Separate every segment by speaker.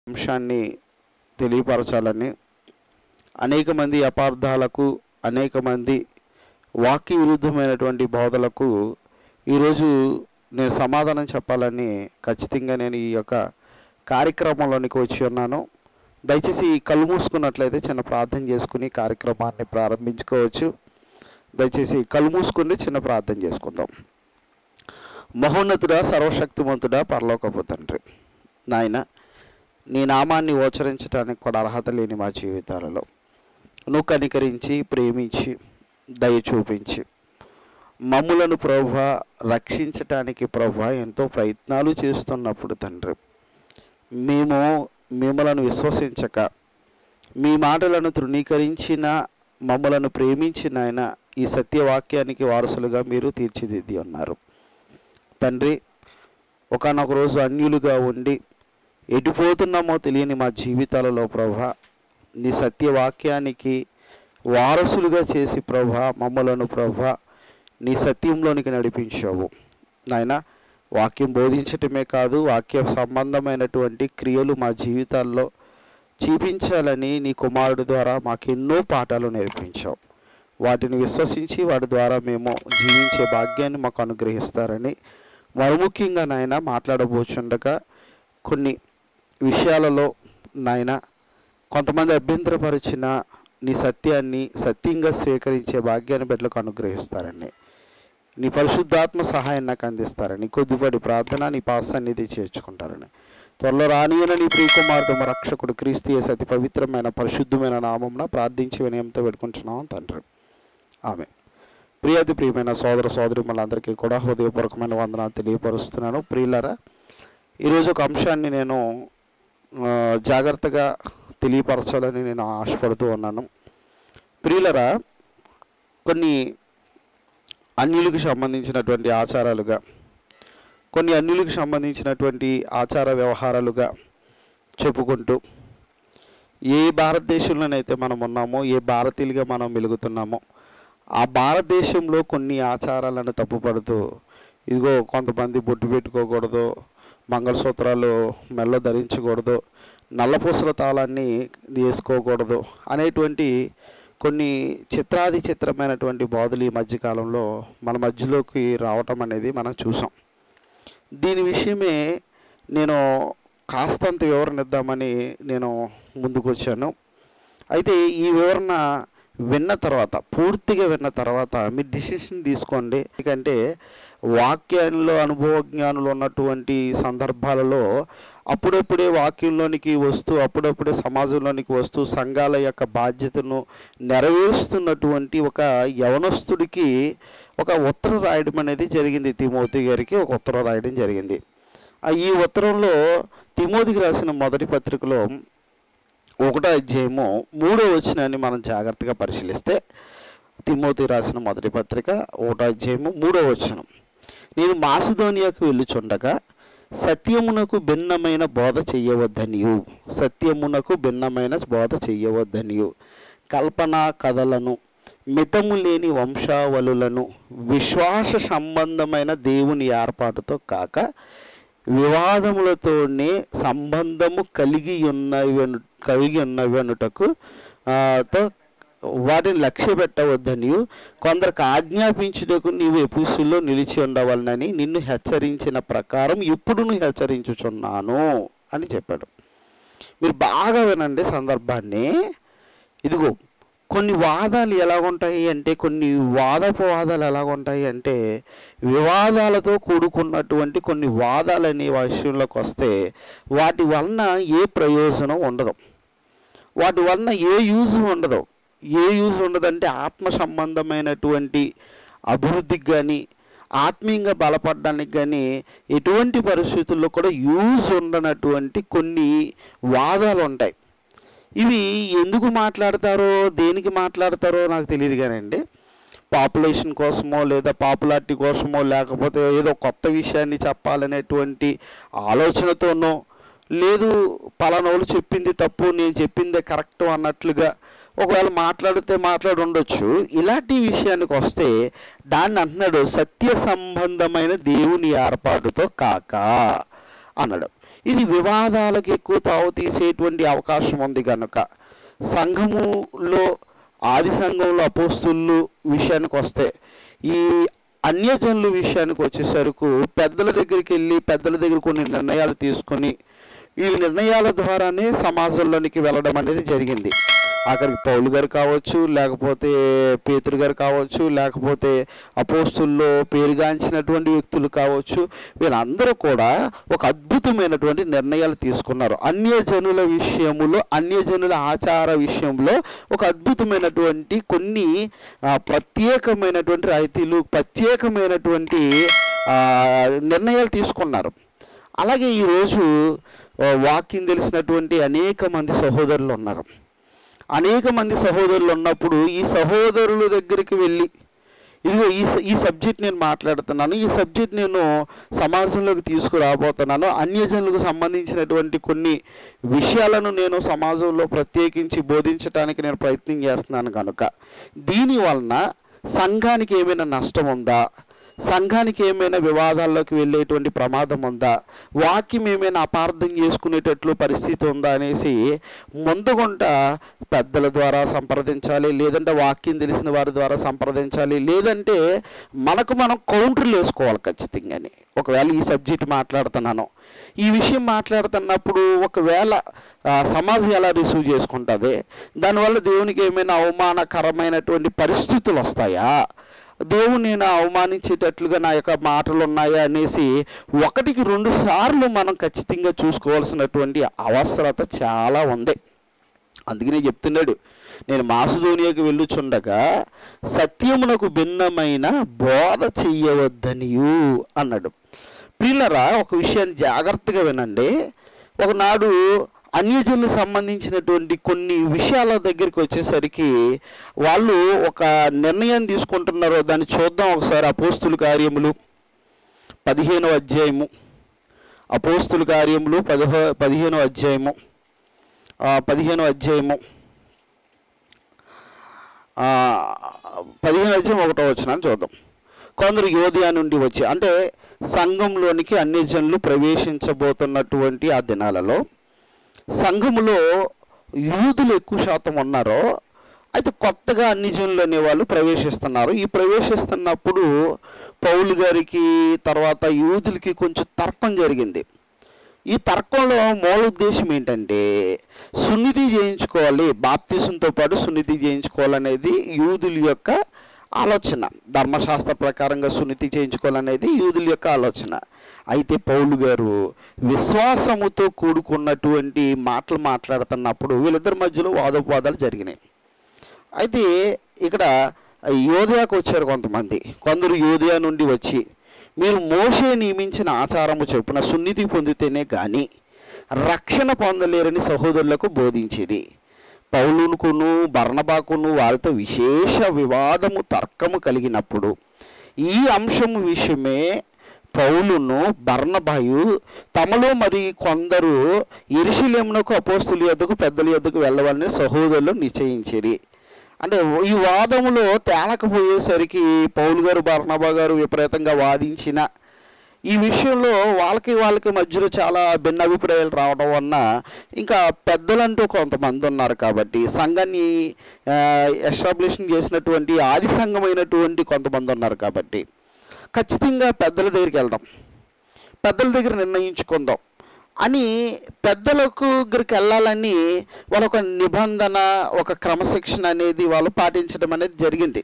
Speaker 1: అంశాన్ని తెలియపరచాలని అనేక మంది అపార్థాలకు అనేక మంది వాక్య విరుద్ధమైనటువంటి బోధలకు ఈరోజు నేను సమాధానం చెప్పాలని ఖచ్చితంగా నేను ఈ యొక్క కార్యక్రమంలోనికి వచ్చి ఉన్నాను దయచేసి కళ్ళు మూసుకున్నట్లయితే చిన్న ప్రార్థన చేసుకుని కార్యక్రమాన్ని ప్రారంభించుకోవచ్చు దయచేసి కళ్ళు మూసుకుని చిన్న ప్రార్థన చేసుకుందాం మహోన్నతుడా సర్వశక్తిమంతుడా పరలోకపు తండ్రి నాయన నీ నామాన్ని ఓచరించడానికి కూడా అర్హత లేని మా జీవితాలలో నువ్వు కనికరించి ప్రేమించి దయ చూపించి మమ్ములను ప్రభు రక్షించటానికి ప్రభు ఎంతో ప్రయత్నాలు చేస్తున్నప్పుడు తండ్రి మేము మిమ్మలను విశ్వసించక మీ మాటలను తృణీకరించిన మమ్మలను ప్రేమించిన ఆయన ఈ సత్యవాక్యానికి వారసులుగా మీరు తీర్చిదిద్ది ఉన్నారు తండ్రి ఒకనొక రోజు అన్యులుగా ఉండి ఎటుపోతున్నామో తెలియని మా జీవితాలలో ప్రభా నీ సత్యవాక్యానికి వారసులుగా చేసి ప్రభా మమ్మలను ప్రభా నీ సత్యంలోనికి నడిపించావు నాయన వాక్యం బోధించటమే కాదు వాక్య సంబంధమైనటువంటి క్రియలు మా జీవితాల్లో చూపించాలని నీ కుమారుడు ద్వారా మాకు ఎన్నో పాఠాలు నేర్పించావు వాటిని విశ్వసించి వాటి ద్వారా మేము జీవించే భాగ్యాన్ని మాకు అనుగ్రహిస్తారని మరి ముఖ్యంగా నాయన మాట్లాడబోచుండగా కొన్ని విషయాలలో నాయన కొంతమంది అభ్యంతరపరిచిన నీ సత్యాన్ని సత్యంగా స్వీకరించే భాగ్యాన్ని బిడ్డలకు అనుగ్రహిస్తారని నీ పరిశుద్ధాత్మ సహాయం నాకు అందిస్తారని కొద్దిపాటి ప్రార్థన నీ పాస్ సన్నిధి చేర్చుకుంటారని త్వరలో రానియన నీ ప్రియకుమారుడు మా రక్షకుడు క్రీస్తు యేసు అతి పవిత్రమైన పరిశుద్ధమైన నామంన ప్రార్థించి వినయంతో పెట్టుకుంటున్నాం తండ్రి ఆమె ప్రియాతి ప్రియమైన సోదర సోదరి మనందరికీ కూడా హృదయపూర్వకమైన వందనాలు తెలియపరుస్తున్నాను ప్రియులరా ఈరోజు ఒక అంశాన్ని నేను ఆ, జాగ్రత్తగా తెలియపరచాలని నేను ఆశపడుతూ ఉన్నాను ప్రియులరా కొన్ని అన్యులకు సంబంధించినటువంటి ఆచారాలుగా కొన్ని అన్యులకు సంబంధించినటువంటి ఆచార వ్యవహారాలుగా చెప్పుకుంటూ ఏ భారతదేశంలోనైతే మనం ఉన్నామో ఏ భారతీయులుగా మనం వెలుగుతున్నామో ఆ భారతదేశంలో కొన్ని ఆచారాలను తప్పుపడుతూ ఇదిగో కొంతమంది బొట్టు పెట్టుకోకూడదు మంగళసూత్రాలు మెల్ల ధరించకూడదు నల్లపూసల తాళాన్ని వేసుకోకూడదు అనేటువంటి కొన్ని చిత్రాది చిత్రమైనటువంటి బోధలు ఈ మధ్యకాలంలో మన మధ్యలోకి రావటం అనేది మనం చూసాం దీని విషయమే నేను కాస్తంత వివరణ ఇద్దామని నేను ముందుకు వచ్చాను అయితే ఈ వివరణ విన్న తర్వాత పూర్తిగా విన్న తర్వాత మీరు డిసిషన్ తీసుకోండి ఎందుకంటే వాక్యంలో అనుభవ జ్ఞానులు ఉన్నటువంటి సందర్భాలలో అప్పుడప్పుడే వాక్యంలోనికి వస్తూ అప్పుడప్పుడే సమాజంలోనికి వస్తూ సంఘాల యొక్క బాధ్యతను నెరవేరుస్తున్నటువంటి ఒక యవనస్తుడికి ఒక ఉత్తరం రాయడం అనేది జరిగింది తిమోతి గారికి ఒక ఉత్తరం రాయడం జరిగింది ఆ ఈ ఉత్తరంలో తిమోతికి రాసిన మొదటి పత్రికలో ఒకటో అధ్యాయము మూడో వచనాన్ని మనం జాగ్రత్తగా పరిశీలిస్తే తిమోతి రాసిన మొదటి పత్రిక ఒకటో అధ్యాయము మూడో వచనం నేను మాసిధోనియాకు వెళ్ళుచుండగా సత్యమునకు భిన్నమైన బోధ చెయ్యవద్దనియు సత్యమునకు భిన్నమైన బోధ చెయ్యవద్దనియు కల్పన కథలను మితము లేని వంశావళులను విశ్వాస సంబంధమైన దేవుని ఏర్పాటుతో కాక వివాదములతోనే సంబంధము కలిగి ఉన్నవి కలిగి ఉన్నవి అనుటకు ఆ, తో వాటిని లక్ష్య పెట్టవద్దని కొందరికి ఆజ్ఞాపించుటకు నీవు ఎపుసుల్లో నిలిచి ఉండవలనని నిన్ను హెచ్చరించిన ప్రకారం ఇప్పుడు నువ్వు హెచ్చరించుచున్నాను అని చెప్పాడు మీరు బాగా వినండి సందర్భాన్ని ఇదిగో కొన్ని వాదాలు ఎలా ఉంటాయి అంటే కొన్ని వాదోపవాదాలు ఎలా ఉంటాయి అంటే వివాదాలతో కూడుకున్నటువంటి కొన్ని వాదాలు అనే విషయంలోకి వస్తే వాటి వలన ఏ ప్రయోజనం ఉండదు వాటి వలన ఏ యూజ్ ఉండదు ఏ యూజ్ ఉండదంటే ఆత్మ సంబంధమైనటువంటి అభివృద్ధికి కానీ ఆత్మీయంగా బలపడడానికి కానీ ఎటువంటి పరిస్థితుల్లో కూడా యూజ్ ఉండనటువంటి కొన్ని వాదాలు ఉంటాయి ఇవి ఎందుకు మాట్లాడతారో దేనికి మాట్లాడతారో నాకు తెలియదు కానండి పాపులేషన్ కోసమో లేదా పాపులారిటీ కోసమో లేకపోతే ఏదో కొత్త విషయాన్ని చెప్పాలనేటువంటి ఆలోచనతోనో లేదు పలానోళ్ళు చెప్పింది తప్పు నేను చెప్పిందే కరెక్ట్ అన్నట్లుగా ఒకవేళ మాట్లాడితే మాట్లాడి ఉండొచ్చు ఇలాంటి విషయానికి వస్తే దాన్ని అంటున్నాడు సత్య సంబంధమైన దేవుని ఏర్పాటుతో కాక అన్నాడు ఇది వివాదాలకు ఎక్కువ తావు తీసేటువంటి అవకాశం ఉంది కనుక సంఘములో ఆది సంఘంలో అపోస్తులు విషయానికి వస్తే ఈ అన్యజనుల విషయానికి వచ్చేసరికి పెద్దల దగ్గరికి వెళ్ళి పెద్దల దగ్గర కొన్ని నిర్ణయాలు తీసుకొని ఈ నిర్ణయాల ద్వారానే సమాజంలోనికి వెళ్ళడం అనేది జరిగింది అక్కడికి పౌలు గారు కావచ్చు లేకపోతే పేతురు గారు కావచ్చు లేకపోతే అపోస్తుల్లో పేరుగాంచినటువంటి వ్యక్తులు కావచ్చు వీళ్ళందరూ కూడా ఒక అద్భుతమైనటువంటి నిర్ణయాలు తీసుకున్నారు అన్యజనుల విషయములో అన్యజనుల ఆచార విషయంలో ఒక అద్భుతమైనటువంటి కొన్ని ఆ, ప్రత్యేకమైనటువంటి రాయితీలు ప్రత్యేకమైనటువంటి ఆ, నిర్ణయాలు తీసుకున్నారు అలాగే ఈరోజు ఆ, వాక్యం తెలిసినటువంటి అనేక మంది సహోదరులు ఉన్నారు అనేక మంది సహోదరులు ఉన్నప్పుడు ఈ సహోదరుల దగ్గరికి వెళ్ళి ఇదిగో ఈ స- ఈ సబ్జెక్ట్ నేను మాట్లాడుతున్నాను ఈ సబ్జెక్ట్ నేను సమాజంలోకి తీసుకురాబోతున్నాను అన్యజనులకు సంబంధించినటువంటి కొన్ని విషయాలను నేను సమాజంలో ప్రత్యేకించి బోధించడానికి నేను ప్రయత్నం చేస్తున్నాను కనుక దీని వలన సంఘానికి ఏమైనా నష్టం ఉందా సంఘానికి ఏమైనా వివాదాల్లోకి వెళ్ళేటువంటి ప్రమాదం ఉందా వాక్యం ఏమైనా అపార్థం చేసుకునేటట్లు పరిస్థితి ఉందా అనేసి ముందుగుంట పెద్దల ద్వారా సంప్రదించాలి లేదంటే వాక్యం తెలిసిన వారి ద్వారా సంప్రదించాలి లేదంటే మనకు మనం కౌంటర్లు వేసుకోవాలి ఖచ్చితంగానే ఒకవేళ ఈ సబ్జెక్ట్ మాట్లాడుతున్నాను ఈ విషయం మాట్లాడుతున్నప్పుడు ఒకవేళ ఆ, సమాజం ఎలా రిసీవ్ చేసుకుంటుంది దానివల్ల దేవునికి ఏమైనా అవమానకరమైనటువంటి పరిస్థితులు వస్తాయా దేవుని నేను అవమానించేటట్లుగా నా యొక్క మాటలు ఉన్నాయా అనేసి ఒకటికి రెండు సార్లు మనం ఖచ్చితంగా చూసుకోవాల్సినటువంటి అవసరత చాలా ఉంది అందుకనే చెప్తున్నాడు నేను మాసుధోనియాకి వెళ్ళుచుండగా సత్యమునకు భిన్నమైన బోధ చెయ్యవద్దనియు అన్నాడు ప్రియులరా ఒక విషయాన్ని జాగ్రత్తగా వినండి ఒకనాడు అన్యజనులకు సంబంధించినటువంటి కొన్ని విషయాల దగ్గరికి వచ్చేసరికి వాళ్ళు ఒక నిర్ణయం తీసుకుంటున్నారు దాన్ని చూద్దాం ఒకసారి అపోస్తుల కార్యములు పదిహేనవ అధ్యాయము అపోస్తుల కార్యములు పదిహ పదిహేనవ అధ్యాయము ఆ, పదిహేనవ అధ్యాయము ఆ, పదిహేను అధ్యాయం ఒకటో వచ్చిన చూద్దాం కొందరు యోధియా నుండి వచ్చి అంటే సంఘంలోనికి అన్ని జనులు ప్రవేశించబోతున్నటువంటి ఆ దినాలలో సంఘములో యూదులు ఎక్కువ శాతం ఉన్నారో అయితే కొత్తగా అన్ని జనులు అనేవాళ్ళు ప్రవేశిస్తున్నారు ఈ ప్రవేశిస్తున్నప్పుడు పౌలు గారికి తర్వాత యూదులకి కొంచెం తర్కం జరిగింది ఈ తర్కంలో మూల ఉద్దేశం ఏంటంటే సున్నిధి చేయించుకోవాలి బాప్తిసంతో పాటు సున్నిధి చేయించుకోవాలనేది యూదుల యొక్క ఆలోచన ధర్మశాస్త్ర ప్రకారంగా సున్నితి చేయించుకోవాలనేది యూదుల యొక్క ఆలోచన అయితే పౌలు గారు విశ్వాసముతో కూడుకున్నటువంటి మాటలు మాట్లాడుతున్నప్పుడు వీళ్ళిద్దరి మధ్యలో వాదోపవాదాలు జరిగినాయి అయితే ఇక్కడ యోధయాకు వచ్చారు కొంతమంది కొందరు యోధయా నుండి వచ్చి మీరు మోషే నియమించిన ఆచారము చొప్పున సున్నితి పొందితేనే గాని రక్షణ పొందలేరని సహోదరులకు బోధించిరి పౌలునుకును బర్ణబాకును వారితో విశేష వివాదము తర్కము కలిగినప్పుడు ఈ అంశము విషయమే పౌలును బర్ణబాయు తమలో మరి కొందరు ఎరిశిలేమునకు అపోస్తుల యొద్దకు పెద్దల యొద్దకు వెళ్ళవాలని సహోదరులు నిశ్చయించిరి అంటే ఈ వాదములో తేలకపోయేసరికి పౌలు గారు బర్ణబా గారు విపరీతంగా వాదించిన ఈ విషయంలో వాళ్ళకి వాళ్ళకి మధ్యలో చాలా భిన్న అభిప్రాయాలు రావడం వలన ఇంకా పెద్దలంటూ కొంతమంది ఉన్నారు కాబట్టి సంఘాన్ని ఎస్టాబ్లిషన్ చేసినటువంటి ఆది సంఘమైనటువంటి కొంతమంది ఉన్నారు కాబట్టి ఖచ్చితంగా పెద్దల దగ్గరికి వెళ్దాం పెద్దల దగ్గర నిర్ణయించుకుందాం అని పెద్దలకు దగ్గరికి వెళ్ళాలని వాళ్ళ ఒక నిబంధన ఒక క్రమశిక్షణ అనేది వాళ్ళు పాటించడం అనేది జరిగింది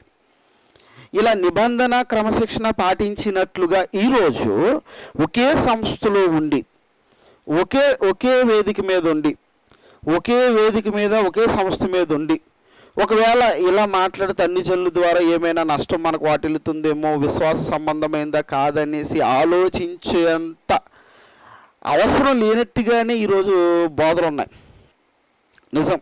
Speaker 1: ఇలా నిబంధన క్రమశిక్షణ పాటించినట్లుగా ఈరోజు ఒకే సంస్థలో ఉండి ఒకే ఒకే వేదిక మీద ఉండి ఒకే వేదిక మీద ఒకే సంస్థ మీద ఉండి ఒకవేళ ఇలా మాట్లాడితే అన్ని జనుల ద్వారా ఏమైనా నష్టం మనకు వాటిల్లుతుందేమో విశ్వాస సంబంధమైందా కాదనేసి ఆలోచించేంత అవసరం లేనట్టుగానే ఈరోజు బోధలు ఉన్నాయి నిజం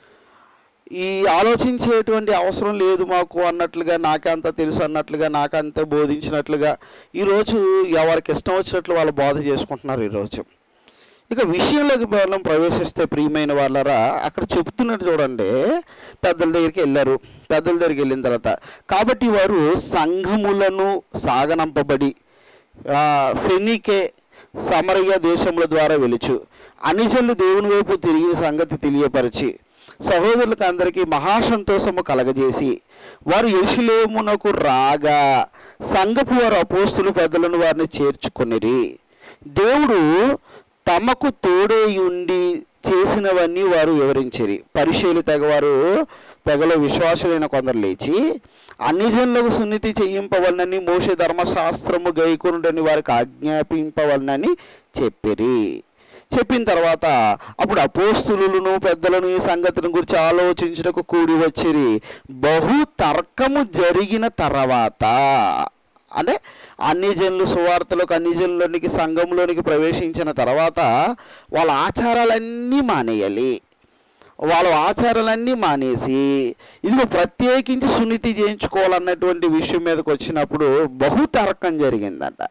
Speaker 1: ఈ ఆలోచించేటువంటి అవసరం లేదు మాకు అన్నట్లుగా నాకంత తెలుసు అన్నట్లుగా నాకంత బోధించినట్లుగా ఈరోజు ఎవరికి ఇష్టం వచ్చినట్లు వాళ్ళు బోధ చేసుకుంటున్నారు ఈరోజు ఇక విషయంలోకి మనం ప్రవేశిస్తే ప్రియమైన వాళ్ళరా అక్కడ చెప్తున్నట్టు చూడండి పెద్దల దగ్గరికి వెళ్ళారు పెద్దల దగ్గరికి వెళ్ళిన తర్వాత కాబట్టి వారు సంఘములను సాగనంపబడి ఆ, ఫెనీకే సమరయ్య దేశముల ద్వారా వెలుచు అనిజనులు దేవుని వైపు తిరిగిన సంగతి తెలియపరిచి సహోదరులకు అందరికీ మహాసంతోషము కలగజేసి వారు ఎరుషులేమునకు రాగా సంఘపు వారు అపోస్తులు పెద్దలను వారిని చేర్చుకొనిరి దేవుడు తమకు తోడే ఉండి చేసినవన్నీ వారు వివరించిరి పరిశీలి తెగవారు తెగలో విశ్వాసులైన కొందరు లేచి అన్ని జనులకు సున్నితి చేయింపవలనని మోసే ధర్మశాస్త్రము గైకొనుడని వారికి ఆజ్ఞాపింపవలనని చెప్పిరి చెప్పిన తర్వాత అప్పుడు అపోస్తులను పెద్దలను ఈ సంగతిని గురించి ఆలోచించుటకు కూడి వచ్చిరి బహు తర్కము జరిగిన తర్వాత అంటే అన్ని జనులు సువార్తలకు అన్ని జనులోనికి సంఘంలోనికి ప్రవేశించిన తర్వాత వాళ్ళ ఆచారాలన్నీ మానేయాలి వాళ్ళ ఆచారాలన్నీ మానేసి ఇదిగో ప్రత్యేకించి సున్నితి చేయించుకోవాలన్నటువంటి విషయం మీదకి వచ్చినప్పుడు బహు తర్కం జరిగిందంట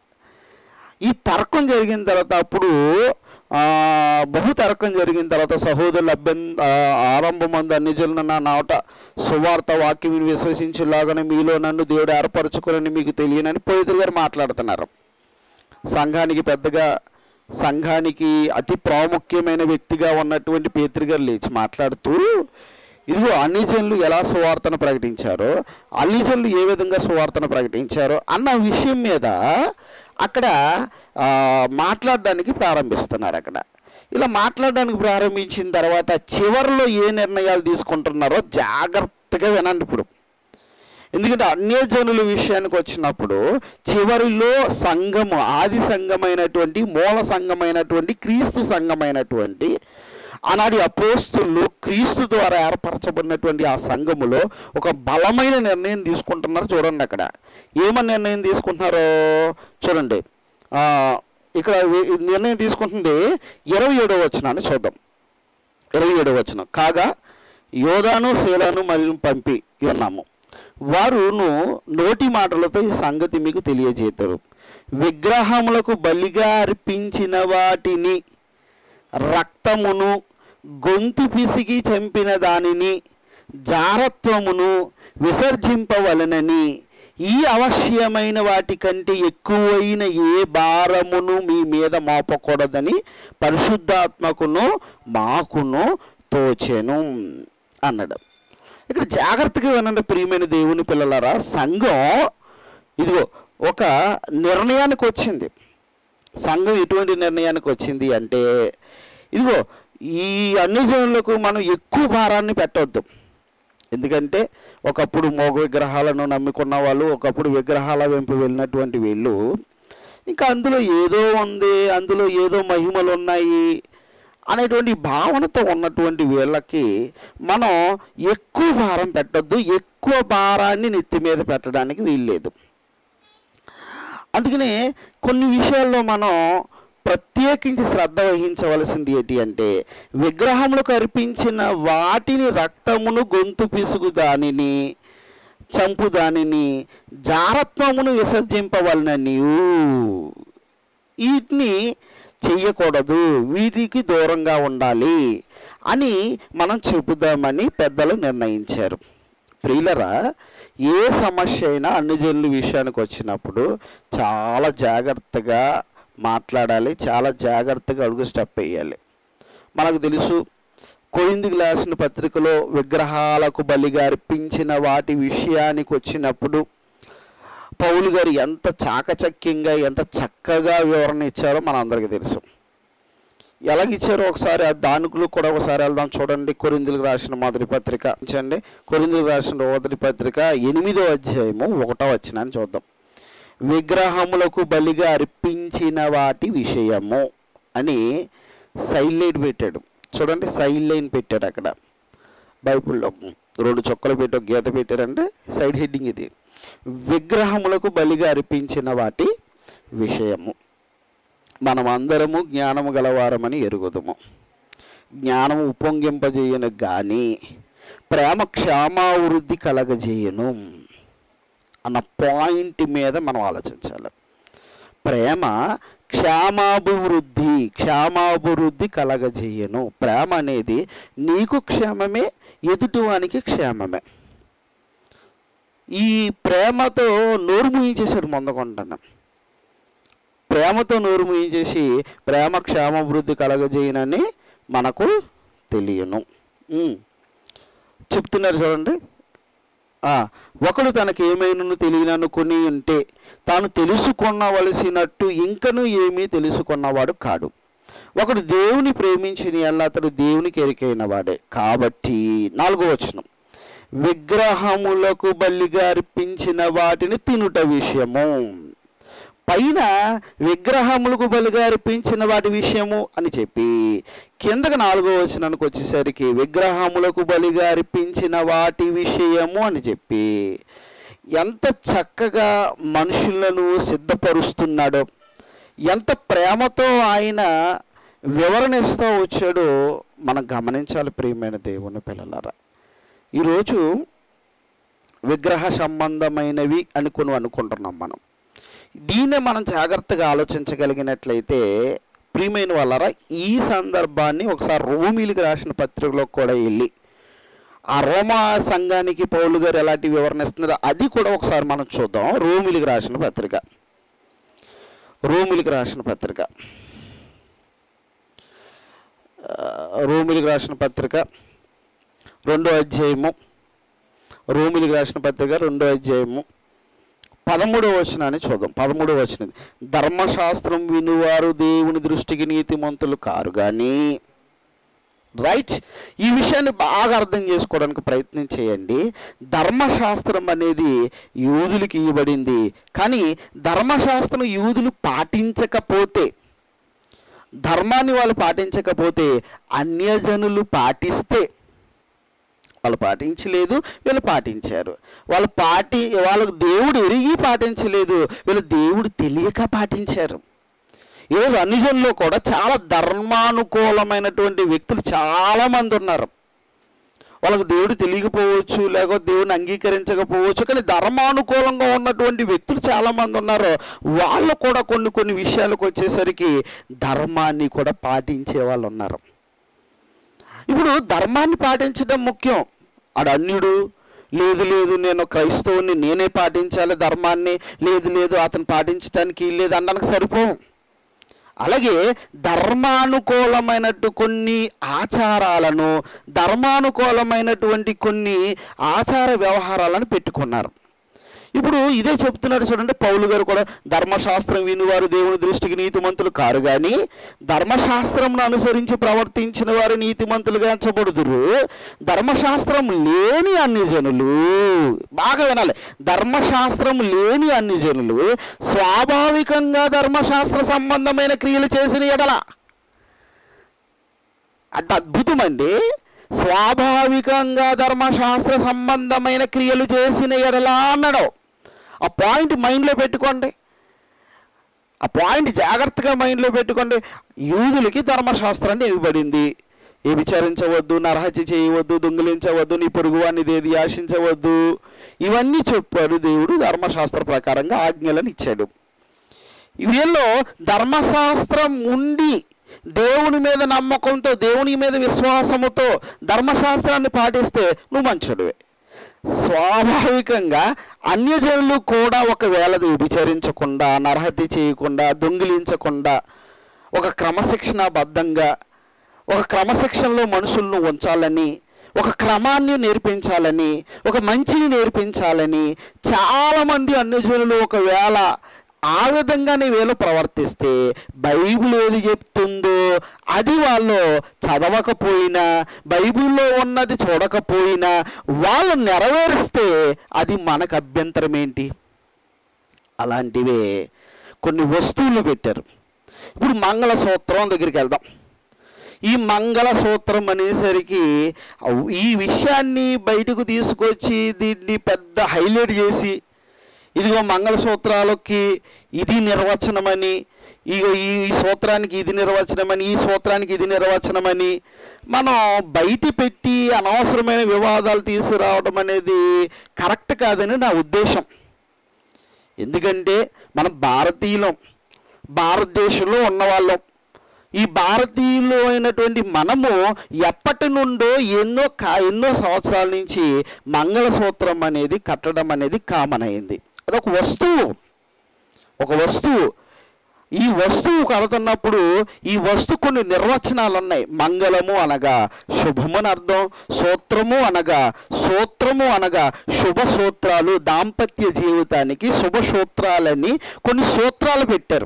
Speaker 1: ఈ తర్కం జరిగిన తర్వాత అప్పుడు ఆ, బహు తర్కం జరిగిన తర్వాత సహోదరులు అభ్యన్ ఆ, ఆరంభమందు అన్ని జనులు నా నాట సువార్త వాక్యం విశ్వసించేలాగానే మీలో నన్ను దేవుడు ఏర్పరచుకోనని మీకు తెలియనని పోయితులు గారు మాట్లాడుతున్నారు సంఘానికి పెద్దగా సంఘానికి అతి ప్రాముఖ్యమైన వ్యక్తిగా ఉన్నటువంటి పేతృ గారు లేచి మాట్లాడుతూ ఇదిగో అన్ని జనులు ఎలా సువార్తను ప్రకటించారో అన్ని జనులు ఏ విధంగా సువార్తను ప్రకటించారో అన్న విషయం మీద అక్కడ ఆ, మాట్లాడడానికి ప్రారంభిస్తున్నారు అక్కడ ఇలా మాట్లాడడానికి ప్రారంభించిన తర్వాత చివరిలో ఏ నిర్ణయాలు తీసుకుంటున్నారో జాగ్రత్తగా వినండి ఇప్పుడు ఎందుకంటే అన్యజనుల విషయానికి వచ్చినప్పుడు చివరిలో సంఘము ఆది సంఘమైనటువంటి మూల సంఘమైనటువంటి క్రీస్తు సంఘమైనటువంటి ఆనాటి అపోస్తులు క్రీస్తు ద్వారా ఏర్పరచబడినటువంటి ఆ సంఘములో ఒక బలమైన నిర్ణయం తీసుకుంటున్నారు చూడండి అక్కడ ఏమని నిర్ణయం తీసుకుంటున్నారో చూడండి ఆ, ఇక్కడ వి- నిర్ణయం తీసుకుంటుంది ఇరవై ఏడవ వచనాన్ని చూద్దాం ఇరవై ఏడవ వచనం కాగా యోధాను శీలను మరియు పంపి ఉన్నాము వారును నోటి మాటలతో ఈ సంగతి మీకు తెలియజేతారు విగ్రహములకు బలిగా అర్పించిన వాటిని రక్తమును గొంతు పిసికి చంపిన దానిని జారత్వమును విసర్జింపవలనని ఈ అవశ్యమైన వాటి కంటే ఎక్కువైన ఏ భారమును మీ మీద మోపకూడదని పరిశుద్ధాత్మకును మాకును తోచెను అన్నాడు ఇక్కడ జాగ్రత్తగా వినండి ప్రియమైన దేవుని పిల్లలారా సంఘం ఇదిగో ఒక నిర్ణయానికి వచ్చింది సంఘం ఎటువంటి నిర్ణయానికి వచ్చింది అంటే ఇదిగో ఈ అన్ని జనులకు మనం ఎక్కువ భారాన్ని పెట్టవద్దు ఎందుకంటే ఒకప్పుడు మోగ విగ్రహాలను నమ్ముకున్న వాళ్ళు ఒకప్పుడు విగ్రహాల వెంపు వెళ్ళినటువంటి వీళ్ళు ఇంకా అందులో ఏదో ఉంది అందులో ఏదో మహిమలు ఉన్నాయి అనేటువంటి భావనతో ఉన్నటువంటి వీళ్ళకి మనం ఎక్కువ భారం పెట్టొద్దు ఎక్కువ భారాన్ని నెత్తి మీద పెట్టడానికి వీల్లేదు అందుకనే కొన్ని విషయాల్లో మనం ప్రత్యేకించి శ్రద్ధ వహించవలసింది ఏంటి అంటే విగ్రహములకు అర్పించిన వాటిని రక్తమును గొంతు పిసుగు దానిని చంపు దానిని జారత్వమును విసర్జింపవలనని వీటిని చెయ్యకూడదు వీటికి దూరంగా ఉండాలి అని మనం చెబుదామని పెద్దలు నిర్ణయించారు ప్రియులరా ఏ సమస్య అయినా అన్ని జనుల విషయానికి వచ్చినప్పుడు చాలా జాగ్రత్తగా మాట్లాడాలి చాలా జాగ్రత్తగా అడుగు స్టెప్ వేయాలి మనకు తెలుసు కొయిందికి రాసిన పత్రికలో విగ్రహాలకు బలిగా అర్పించిన వాటి విషయానికి వచ్చినప్పుడు పౌలు గారు ఎంత చాకచక్యంగా ఎంత చక్కగా వివరణ ఇచ్చారో మనందరికీ తెలుసు ఎలాగిచ్చారో ఒకసారి ఆ దానికులు కూడా ఒకసారి వెళ్దాం చూడండి కొరిందులకు రాసిన మొదటి పత్రిక చూడండి కొరిందులకు రాసిన మొదటి పత్రిక ఎనిమిదో అధ్యాయము ఒకటో వచ్చినాన్ని చూద్దాం విగ్రహములకు బలిగా అర్పించిన వాటి విషయము అని సైడ్ లైన్ పెట్టాడు చూడండి సైడ్ లైన్ పెట్టాడు అక్కడ బైబిల్లో రెండు చొక్కలు పెట్టి ఒక గీత పెట్టారంటే సైడ్ హెడ్డింగ్ ఇది విగ్రహములకు బలిగా అర్పించిన వాటి విషయము మనం అందరము జ్ఞానము గలవారమని ఎరుగుదము జ్ఞానము ఉప్పొంగింపజేయను గాని ప్రేమ క్షేమావృద్ధి కలగజేయను అన్న పాయింట్ మీద మనం ఆలోచించాలి ప్రేమ క్షేమాభివృద్ధి క్షేమాభివృద్ధి కలగజేయను ప్రేమ అనేది నీకు క్షేమమే ఎదుటివానికి క్షేమమే ఈ ప్రేమతో నోరు ముయించేశారు ముందకుంటున్నాం ప్రేమతో నోరు మూయించేసి ప్రేమ క్షేమాభివృద్ధి కలగజేయనని మనకు తెలియను ఉమ్. చెప్తున్నారు చూడండి ఆ, ఒకడు తనకి ఏమైనను తెలియననుకుని ఉంటే తాను తెలుసుకొనవలసినట్టు ఇంకను ఏమీ తెలుసుకున్నవాడు కాడు ఒకడు దేవుని ప్రేమించిన ఎల్ల అతడు దేవునికి ఎరికైన వాడే కాబట్టి నాలుగో వచనం విగ్రహములకు బలిగా అర్పించిన వాటిని తినుట విషయము పైన విగ్రహములకు బలిగా అర్పించిన వాటి విషయము అని చెప్పి కిందకి నాలుగో వచనానికి వచ్చేసరికి విగ్రహములకు బలిగా అర్పించిన వాటి విషయము అని చెప్పి ఎంత చక్కగా మనుషులను సిద్ధపరుస్తున్నాడో ఎంత ప్రేమతో ఆయన వివరణ ఇస్తూ వచ్చాడో మనం గమనించాలి ప్రియమైన దేవుని పిల్లలారా ఈరోజు విగ్రహ సంబంధమైనవి అనుకుని అనుకుంటున్నాం మనం దీన్నే మనం జాగ్రత్తగా ఆలోచించగలిగినట్లయితే ప్రియమైన వాళ్ళరా ఈ సందర్భాన్ని ఒకసారి రోమిలికి రాసిన పత్రికలో కూడా వెళ్ళి ఆ రోమా సంఘానికి పౌలు గారు ఎలాంటి వివరణ ఇస్తున్నారో అది కూడా ఒకసారి మనం చూద్దాం రోమిలికి రాసిన పత్రిక రోమిలికి రాసిన పత్రిక ఆ, రోమిలికి రాసిన పత్రిక రెండో అధ్యాయము రోమిలికి రాసిన పత్రిక రెండో అధ్యాయము పదమూడవ వచనాన్ని చూద్దాం పదమూడవ వచనం ధర్మశాస్త్రం వినువారు దేవుని దృష్టికి నీతిమంతులు కారు కానీ రైట్ ఈ విషయాన్ని బాగా అర్థం చేసుకోవడానికి ప్రయత్నం చేయండి ధర్మశాస్త్రం అనేది యూదులకి ఇవ్వబడింది కానీ ధర్మశాస్త్రం యూదులు పాటించకపోతే ధర్మాన్ని వాళ్ళు పాటించకపోతే అన్యజనులు పాటిస్తే వాళ్ళు పాటించలేదు వీళ్ళు పాటించారు వాళ్ళు పాటి వాళ్ళకు దేవుడు ఎరిగి పాటించలేదు వీళ్ళు దేవుడు తెలియక పాటించారు ఈరోజు అన్నిజనుల్లో కూడా చాలా ధర్మానుకూలమైనటువంటి వ్యక్తులు చాలా మంది ఉన్నారు వాళ్ళకు దేవుడు తెలియకపోవచ్చు లేకపోతే దేవుడిని అంగీకరించకపోవచ్చు కానీ ధర్మానుకూలంగా ఉన్నటువంటి వ్యక్తులు చాలా మంది ఉన్నారు వాళ్ళు కూడా కొన్ని కొన్ని విషయాలకు వచ్చేసరికి ధర్మాన్ని కూడా పాటించే వాళ్ళు ఉన్నారు ఇప్పుడు ధర్మాన్ని పాటించడం ముఖ్యం ఆడు అన్యుడు లేదు లేదు నేను క్రైస్తవుని నేనే పాటించాలి ధర్మాన్ని లేదు లేదు అతను పాటించడానికి లేదు అనడానికి సరిపోం అలాగే ధర్మానుకూలమైనట్టు కొన్ని ఆచారాలను ధర్మానుకూలమైనటువంటి కొన్ని ఆచార వ్యవహారాలను పెట్టుకున్నారు ఇప్పుడు ఇదే చెప్తున్నారు చూడండి పౌలు గారు కూడా ధర్మశాస్త్రం వినివారు దేవుని దృష్టికి నీతిమంతులు కారు కానీ ధర్మశాస్త్రంను అనుసరించి ప్రవర్తించిన వారు నీతిమంతులుగా ఎంచబడుదురు ధర్మశాస్త్రం లేని అన్ని జనులు బాగా వినాలి ధర్మశాస్త్రం లేని అన్ని జనులు స్వాభావికంగా ధర్మశాస్త్ర సంబంధమైన క్రియలు చేసిన ఎడల అంత అద్భుతమండి స్వాభావికంగా ధర్మశాస్త్ర సంబంధమైన క్రియలు చేసిన ఎడలా అన్నాడు ఆ పాయింట్ మైండ్లో పెట్టుకోండి ఆ పాయింట్ జాగ్రత్తగా మైండ్లో పెట్టుకోండి యూదులకి ధర్మశాస్త్రాన్ని ఇవ్వబడింది ఏ విచారించవద్దు నరహత్య చేయవద్దు దొంగిలించవద్దు నీ పొరుగువాన్ని ఏది ఆశించవద్దు ఇవన్నీ చెప్పాడు దేవుడు ధర్మశాస్త్ర ప్రకారంగా ఆజ్ఞలను ఇచ్చాడు వీళ్ళు ధర్మశాస్త్రం ఉండి దేవుని మీద నమ్మకంతో దేవుని మీద విశ్వాసముతో ధర్మశాస్త్రాన్ని పాటిస్తే నువ్వు మంచుడివే స్వాభావికంగా అన్యజనులు కూడా ఒకవేళ విచారించకుండా నరహత్య చేయకుండా దొంగిలించకుండా ఒక క్రమశిక్షణాబద్ధంగా ఒక క్రమశిక్షణలో మనుషులను ఉంచాలని ఒక క్రమాన్ని నేర్పించాలని ఒక మంచిని నేర్పించాలని చాలామంది అన్యజనులు ఒకవేళ ఆ విధంగానే వీళ్ళు ప్రవర్తిస్తే బైబిల్ ఏది చెప్తుందో అది వాళ్ళు చదవకపోయినా బైబిల్లో ఉన్నది చూడకపోయినా వాళ్ళు నెరవేరిస్తే అది మనకు అభ్యంతరం ఏంటి అలాంటివే కొన్ని వస్తువులు పెట్టారు ఇప్పుడు మంగళసూత్రం దగ్గరికి వెళ్దాం ఈ మంగళసూత్రం అనేసరికి ఈ విషయాన్ని బయటకు తీసుకొచ్చి దీన్ని పెద్ద హైలైట్ చేసి ఇదిగో మంగళసూత్రాలకి ఇది నిర్వచనమని ఇగో ఈ ఈ సూత్రానికి ఇది నిర్వచనమని ఈ సూత్రానికి ఇది నిర్వచనమని మనం బయట పెట్టి అనవసరమైన వివాదాలు తీసుకురావడం అనేది కరెక్ట్ కాదని నా ఉద్దేశం ఎందుకంటే మనం భారతీయులం భారతదేశంలో ఉన్నవాళ్ళం ఈ భారతీయులు అయినటువంటి మనము ఎప్పటి నుండో ఎన్నో కా ఎన్నో సంవత్సరాల నుంచి మంగళసూత్రం అనేది కట్టడం అనేది కామన్ అయింది అదొక వస్తువు ఒక వస్తువు ఈ వస్తువు కడుతున్నప్పుడు ఈ వస్తు కొన్ని నిర్వచనాలు ఉన్నాయి మంగళము అనగా శుభమని అర్థం సూత్రము అనగా సూత్రము అనగా శుభ సూత్రాలు దాంపత్య జీవితానికి శుభ సూత్రాలని కొన్ని సూత్రాలు పెట్టారు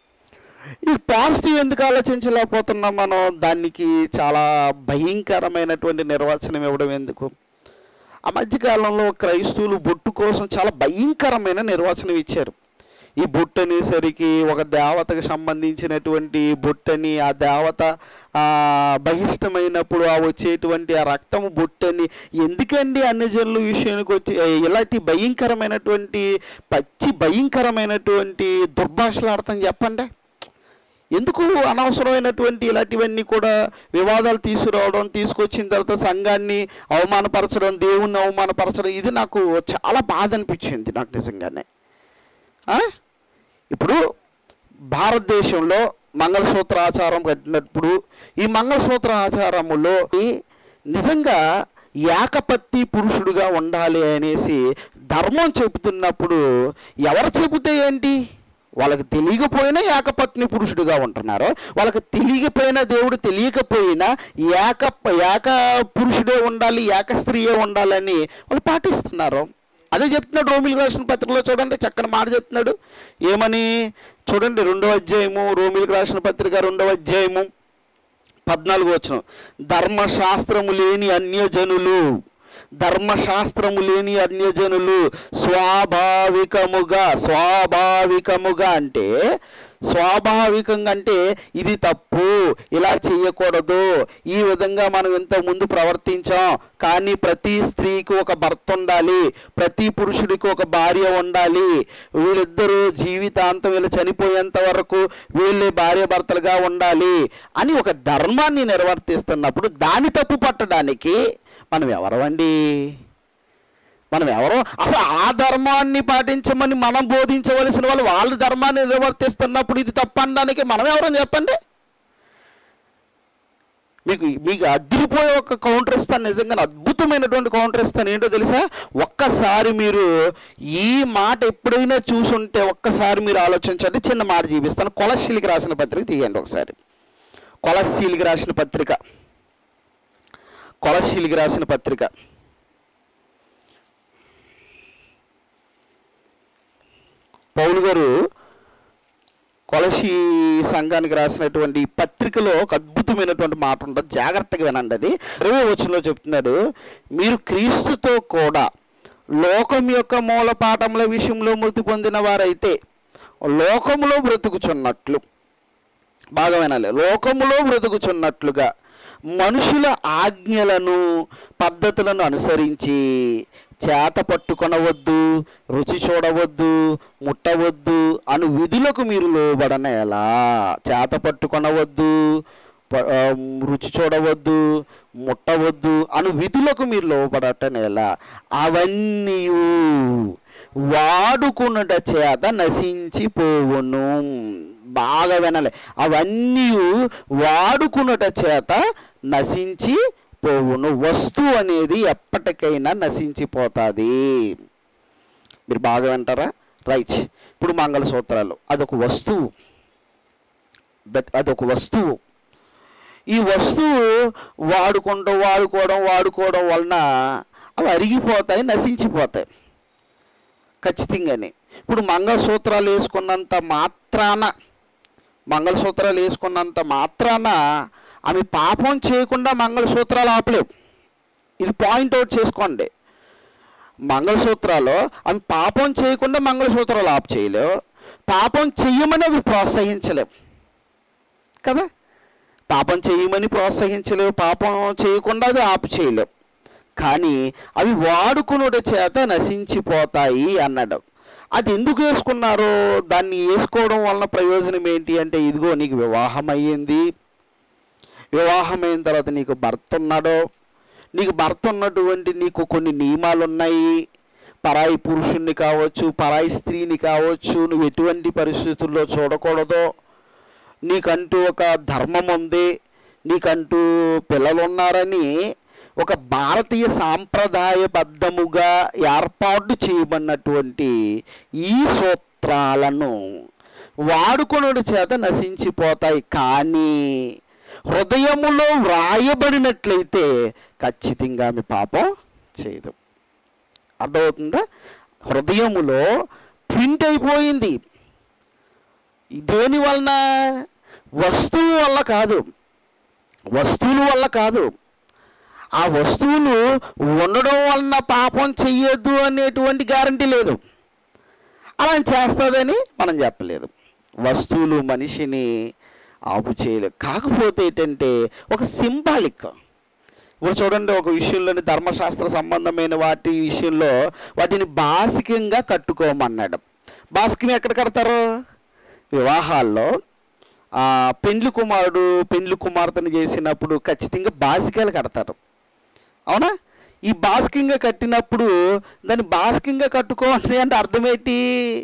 Speaker 1: ఈ పాజిటివ్ ఎందుకు ఆలోచించలేకపోతున్నాం మనం దానికి చాలా భయంకరమైనటువంటి నిర్వచనం ఇవ్వడం ఎందుకు ఆ మధ్యకాలంలో క్రైస్తవులు బొట్టు కోసం చాలా భయంకరమైన నిర్వచనం ఇచ్చారు ఈ బొట్టు అనేసరికి ఒక దేవతకు సంబంధించినటువంటి బొట్టని ఆ దేవత ఆ బహిష్టమైనప్పుడు ఆ వచ్చేటువంటి ఆ రక్తము బొట్టని ఎందుకండి అన్ని జనుల విషయానికి వచ్చి ఇలాంటి భయంకరమైనటువంటి పచ్చి భయంకరమైనటువంటి దుర్భాషలాడతాం చెప్పండి ఎందుకు అనవసరమైనటువంటి ఇలాంటివన్నీ కూడా వివాదాలు తీసుకురావడం తీసుకొచ్చిన తర్వాత సంఘాన్ని అవమానపరచడం దేవుణ్ణి అవమానపరచడం ఇది నాకు చాలా బాధ అనిపించింది నాకు నిజంగానే ఆ? ఇప్పుడు భారతదేశంలో మంగళసూత్ర ఆచారం కట్టినప్పుడు ఈ మంగళసూత్ర ఆచారములో ఈ నిజంగా ఏకపత్తి పురుషుడుగా ఉండాలి అనేసి ధర్మం చెబుతున్నప్పుడు ఎవరు చెబితే ఏంటి వాళ్ళకి తెలియకపోయినా ఏకపత్ని పురుషుడిగా ఉంటున్నారు వాళ్ళకి తెలియకపోయినా దేవుడు తెలియకపోయినా ఏక ఏక పురుషుడే ఉండాలి ఏక స్త్రీయే ఉండాలని వాళ్ళు పాటిస్తున్నారు అదే చెప్తున్నాడు రోమిల్ రాసిన పత్రికలో చూడండి చక్కని మాట చెప్తున్నాడు ఏమని చూడండి రెండవ అధ్యాయము రోమిల్కి రాసిన పత్రిక రెండవ అధ్యాయము పద్నాలుగు వచ్చిన ధర్మశాస్త్రము లేని అన్యజనులు ధర్మశాస్త్రము లేని అన్యజనులు స్వాభావికముగా స్వాభావికముగా అంటే స్వాభావికంగా అంటే ఇది తప్పు ఇలా చేయకూడదు ఈ విధంగా మనం ఇంత ముందు ప్రవర్తించాం కానీ ప్రతి స్త్రీకి ఒక భర్త ఉండాలి ప్రతి పురుషుడికి ఒక భార్య ఉండాలి వీళ్ళిద్దరూ జీవితాంతం వీళ్ళు చనిపోయేంత వరకు వీళ్ళే భార్య భర్తలుగా ఉండాలి అని ఒక ధర్మాన్ని నిర్వర్తిస్తున్నప్పుడు దాని తప్పు పట్టడానికి మనం ఎవరమండి మనం ఎవరో అసలు ఆ ధర్మాన్ని పాటించమని మనం బోధించవలసిన వాళ్ళు వాళ్ళ ధర్మాన్ని నిర్వర్తిస్తున్నప్పుడు ఇది తప్పనడానికి మనం ఎవరని చెప్పండి మీకు మీకు అదిరిపోయే ఒక కౌంటర్ ఇస్తాను నిజంగా అద్భుతమైనటువంటి కౌంటర్ ఇస్తాను ఏంటో తెలుసా ఒక్కసారి మీరు ఈ మాట ఎప్పుడైనా చూసుంటే ఒక్కసారి మీరు ఆలోచించండి చిన్న మాట చూపిస్తాను కొలశీలికి రాసిన పత్రిక తీయండి ఒకసారి కొలశీలికి రాసిన పత్రిక కొలశీలికి రాసిన పత్రిక పౌలు గారు కొలసి సంఘానికి రాసినటువంటి ఈ పత్రికలో ఒక అద్భుతమైనటువంటి మాట ఉంటుంది జాగ్రత్తగా వినండి అది ఇరవై వచనంలో చెప్తున్నాడు మీరు క్రీస్తుతో కూడా లోకం యొక్క మూల పాఠముల విషయంలో మృతి పొందిన వారైతే లోకములో బ్రతుకుచున్నట్లు బాగా వినాలి లోకములో బ్రతుకుచున్నట్లుగా మనుషుల ఆజ్ఞలను పద్ధతులను అనుసరించి చేత పట్టుకొనవద్దు రుచి చూడవద్దు ముట్టవద్దు అను విధులకు మీరు లోబడనేలా చేత పట్టుకొనవద్దు ప- ఆ, రుచి చూడవద్దు ముట్టవద్దు అను విధులకు మీరు లోబడటనేలా అవన్నీ వాడుకున్నట చేత నశించిపోవును బాగా వినాలి అవన్నీ వాడుకున్నట చేత నశించి పోవును వస్తువు అనేది ఎప్పటికైనా నశించిపోతుంది మీరు బాగా వింటారా రైట్ ఇప్పుడు మంగళసూత్రాలు అదొక వస్తువు దట్ అదొక వస్తువు ఈ వస్తువు వాడుకుంటూ వాడుకోవడం వాడుకోవడం వలన అవి అరిగిపోతాయి నశించిపోతాయి ఖచ్చితంగానే ఇప్పుడు మంగళసూత్రాలు వేసుకున్నంత మాత్రాన మంగళసూత్రాలు వేసుకున్నంత మాత్రాన ఆమె పాపం చేయకుండా మంగళసూత్రాలు ఆపలేవు ఇది పాయింట్ అవుట్ చేసుకోండి మంగళసూత్రాలు ఆమె పాపం చేయకుండా మంగళసూత్రాలు ఆపు చేయలేవు పాపం చెయ్యమని అవి ప్రోత్సహించలేవు కదా పాపం చేయమని ప్రోత్సహించలేవు పాపం చేయకుండా అది ఆపు చేయలేవు కానీ అవి వాడుకునుట చేత నశించిపోతాయి అన్నాడు అది ఎందుకు వేసుకున్నారో దాన్ని వేసుకోవడం వలన ప్రయోజనం ఏంటి అంటే ఇదిగో నీకు వివాహం అయ్యింది వివాహమైన తర్వాత నీకు భర్త ఉన్నాడో నీకు భర్త ఉన్నటువంటి నీకు కొన్ని నియమాలు ఉన్నాయి పరాయి పురుషుణ్ణి కావచ్చు పరాయి స్త్రీని కావచ్చు నువ్వు ఎటువంటి పరిస్థితుల్లో చూడకూడదో నీకంటూ ఒక ధర్మం ఉంది నీకంటూ పిల్లలు ఉన్నారని ఒక భారతీయ సాంప్రదాయబద్ధముగా ఏర్పాటు చేయబడినటువంటి ఈ సూత్రాలను వాడుకొనుడి చేత నశించిపోతాయి కానీ హృదయములో వ్రాయబడినట్లయితే ఖచ్చితంగా ఆమె పాపం చేయదు అర్థమవుతుందా హృదయములో ప్రింట్ అయిపోయింది దేని వలన వస్తువు వల్ల కాదు వస్తువుల వల్ల కాదు ఆ వస్తువులు ఉండడం వలన పాపం చెయ్యొద్దు అనేటువంటి గ్యారంటీ లేదు అలా చేస్తుందని మనం చెప్పలేదు వస్తువులు మనిషిని ఆపు చేయలేదు కాకపోతే ఏంటంటే ఒక సింబాలిక్ ఇప్పుడు చూడండి ఒక విషయంలోని ధర్మశాస్త్ర సంబంధమైన వాటి విషయంలో వాటిని బాసికంగా కట్టుకోమన్నాడు బాసికం ఎక్కడ కడతారు వివాహాల్లో ఆ పెండ్లి కుమారుడు పెండ్లి కుమార్తెను చేసినప్పుడు ఖచ్చితంగా బాసికాలు కడతారు అవునా ఈ బాస్కింగ్గా కట్టినప్పుడు దాన్ని బాస్కింగ్గా కట్టుకోవాలి అంటే అర్థం ఏంటి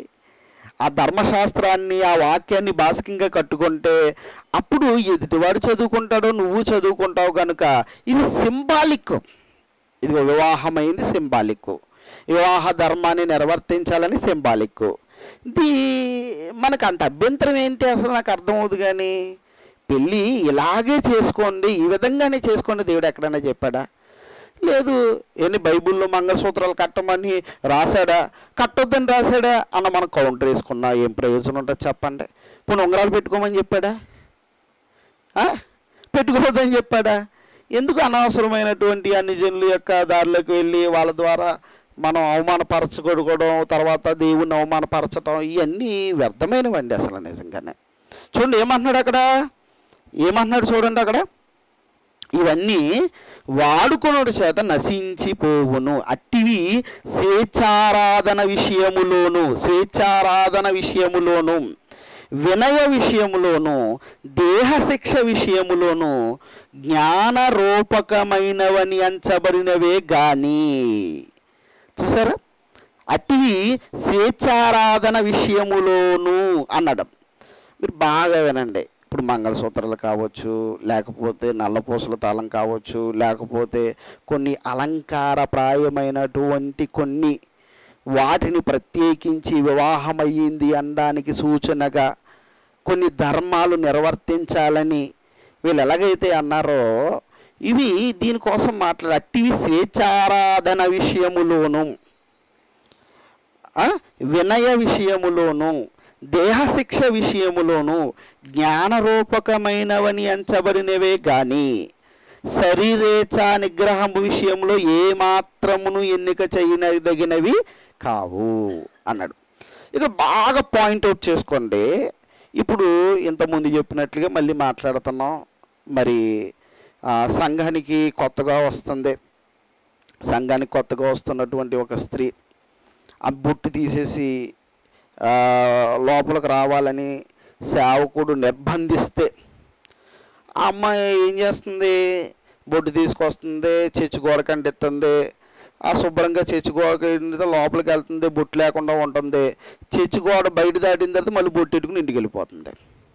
Speaker 1: ఆ ధర్మశాస్త్రాన్ని ఆ వాక్యాన్ని బాస్కింగ్గా కట్టుకుంటే అప్పుడు ఎదుటివాడు చదువుకుంటాడో నువ్వు చదువుకుంటావు కనుక ఇది సింబాలిక్ ఇది వివాహమైంది సింబాలిక్ వివాహ ధర్మాన్ని నిర్వర్తించాలని సింబాలిక్ ఇది మనకు అంత అభ్యంతరం ఏంటి అసలు నాకు అర్థమవుదు కానీ పెళ్ళి ఇలాగే చేసుకోండి ఈ విధంగానే చేసుకోండి దేవుడు ఎక్కడైనా చెప్పాడా లేదు ఎన్ని బైబిల్లో మంగళసూత్రాలు కట్టమని రాశాడా కట్టొద్దని రాశాడా అన్న మనం కౌంటర్ వేసుకున్నా ఏం ప్రయోజనం ఉంటుంది చెప్పండి పోనీ ఉంగరాలు పెట్టుకోమని చెప్పాడా ఆ? పెట్టుకోవద్దని చెప్పాడా ఎందుకు అనవసరమైనటువంటి అన్ని జనుల యొక్క దారిలోకి వెళ్ళి వాళ్ళ ద్వారా మనం అవమానపరచకూడడం తర్వాత దేవుణ్ణి అవమానపరచడం ఇవన్నీ వ్యర్థమైనవండి అసలు నిజంగానే చూడండి ఏమంటున్నాడు అక్కడ ఏమంటున్నాడు చూడండి అక్కడ ఇవన్నీ వాడుకొనుడి చేత నశించిపోవును అట్టివి స్వేచ్ఛారాధన విషయములోను స్వేచ్ఛారాధన విషయములోను వినయ విషయములోను దేహశిక్ష విషయములోను జ్ఞాన రూపకమైనవని అంచబడినవే గాని చూసారా అట్టివి స్వేచ్ఛారాధన విషయములోను అన్నాడు మీరు బాగా వినండి ఇప్పుడు మంగళసూత్రాలు కావచ్చు లేకపోతే నల్లపూసల తాళం కావచ్చు లేకపోతే కొన్ని అలంకారప్రాయమైనటువంటి కొన్ని వాటిని ప్రత్యేకించి వివాహమయ్యింది అనడానికి సూచనగా కొన్ని ధర్మాలు నిర్వర్తించాలని వీళ్ళు ఎలాగైతే అన్నారో ఇవి దీనికోసం మాట్లాడే అట్టివి స్వేచ్ఛారాధన విషయములోను ఆ, వినయ విషయములోను దేహశిక్ష విషయములోను జ్ఞానరూపకమైనవని అంచబడినవే గాని శరీరేచ్ఛ నిగ్రహము విషయంలో ఏ మాత్రమును ఎన్నిక చేయదగినవి కావు అన్నాడు ఇక బాగా పాయింట్అవుట్ చేసుకోండి ఇప్పుడు ఇంతకుముందు చెప్పినట్లుగా మళ్ళీ మాట్లాడుతున్నాం మరి ఆ, సంఘానికి కొత్తగా వస్తుంది సంఘానికి కొత్తగా వస్తున్నటువంటి ఒక స్త్రీ ఆ బొట్టు తీసేసి ఆ, లోపలికి రావాలని సేవకుడు నిర్బంధిస్తే ఆ అమ్మాయి ఏం చేస్తుంది బొట్టు తీసుకొస్తుంది చర్చి గోడ కంటిస్తుంది ఆ శుభ్రంగా చర్చి గోడ కంటితే లోపలికి వెళ్తుంది బొట్టు లేకుండా ఉంటుంది చర్చి గోడ బయట దాటిన తర్వాత మళ్ళీ బొట్టు ఎట్టుకుని ఇంటికి వెళ్ళిపోతుంది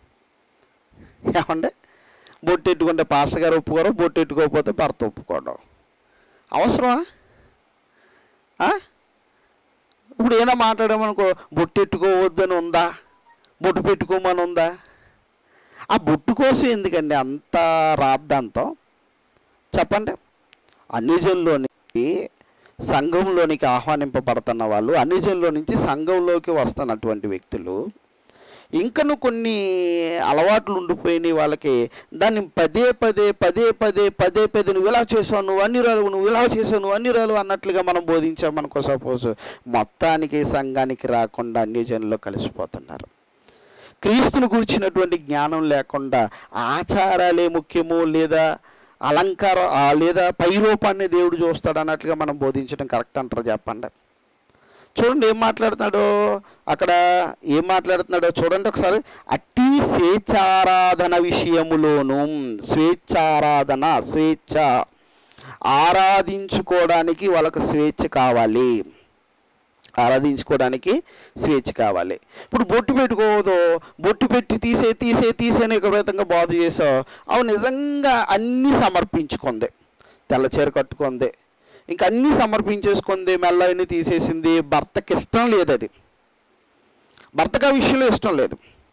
Speaker 1: ఏమండి బొట్టు ఎట్టుకుంటే పాస్టర్ గారు ఒప్పుకోరు బొట్టు ఎట్టుకోకపోతే భర్త ఒప్పుకోవడం అవసరమా ఆ? ఇప్పుడు ఏమైనా మాట్లాడామనుకో బొట్టు ఎట్టుకోవద్దని ఉందా బొట్టు పెట్టుకోమని ఉందా ఆ బొట్టు కోసం ఎందుకండి అంత రాద్దాంతం చెప్పండి అన్ని జనుల్లోనికి సంఘంలోనికి ఆహ్వానింపబడుతున్న వాళ్ళు అన్ని జనుల్లో నుంచి సంఘంలోకి వస్తున్నటువంటి వ్యక్తులు ఇంకను కొన్ని అలవాట్లు ఉండిపోయినాయి వాళ్ళకి దాన్ని పదే పదే పదే పదే పదే పదే నువ్వు ఇలా చేసావు నువ్వు అన్ని రాలు నువ్వు ఇలా చేసావు నువ్వు అన్ని రాలు అన్నట్లుగా మనం బోధించామనుకో సపోజ్ మొత్తానికి సంఘానికి రాకుండా అన్ని జనుల్లో కలిసిపోతున్నారు క్రీస్తుని గురించినటువంటి జ్ఞానం లేకుండా ఆచారాలే ముఖ్యము లేదా అలంకారం ఆ, లేదా పైరూపాన్ని దేవుడు చూస్తాడు అన్నట్లుగా మనం బోధించడం కరెక్ట్ అంటారు చెప్పండి చూడండి ఏం మాట్లాడుతున్నాడో అక్కడ ఏం మాట్లాడుతున్నాడో చూడండి ఒకసారి అట్టి స్వేచ్ఛారాధన విషయములోను స్వేచ్ఛారాధన స్వేచ్ఛ ఆరాధించుకోవడానికి వాళ్ళకు స్వేచ్ఛ కావాలి ఆరాధించుకోవడానికి స్వేచ్ఛ కావాలి ఇప్పుడు బొట్టు పెట్టుకోవద్దు బొట్టు పెట్టి తీసే తీసే తీసేనే విధంగా బాధ చేసావు అవి నిజంగా అన్నీ సమర్పించుకుంది తెల్ల చీర కట్టుకుంది ఇంకా అన్నీ సమర్పించేసుకుంది మెల్లని తీసేసింది భర్తకి ఇష్టం లేదు అది భర్తకు ఆ విషయంలో ఇష్టం లేదు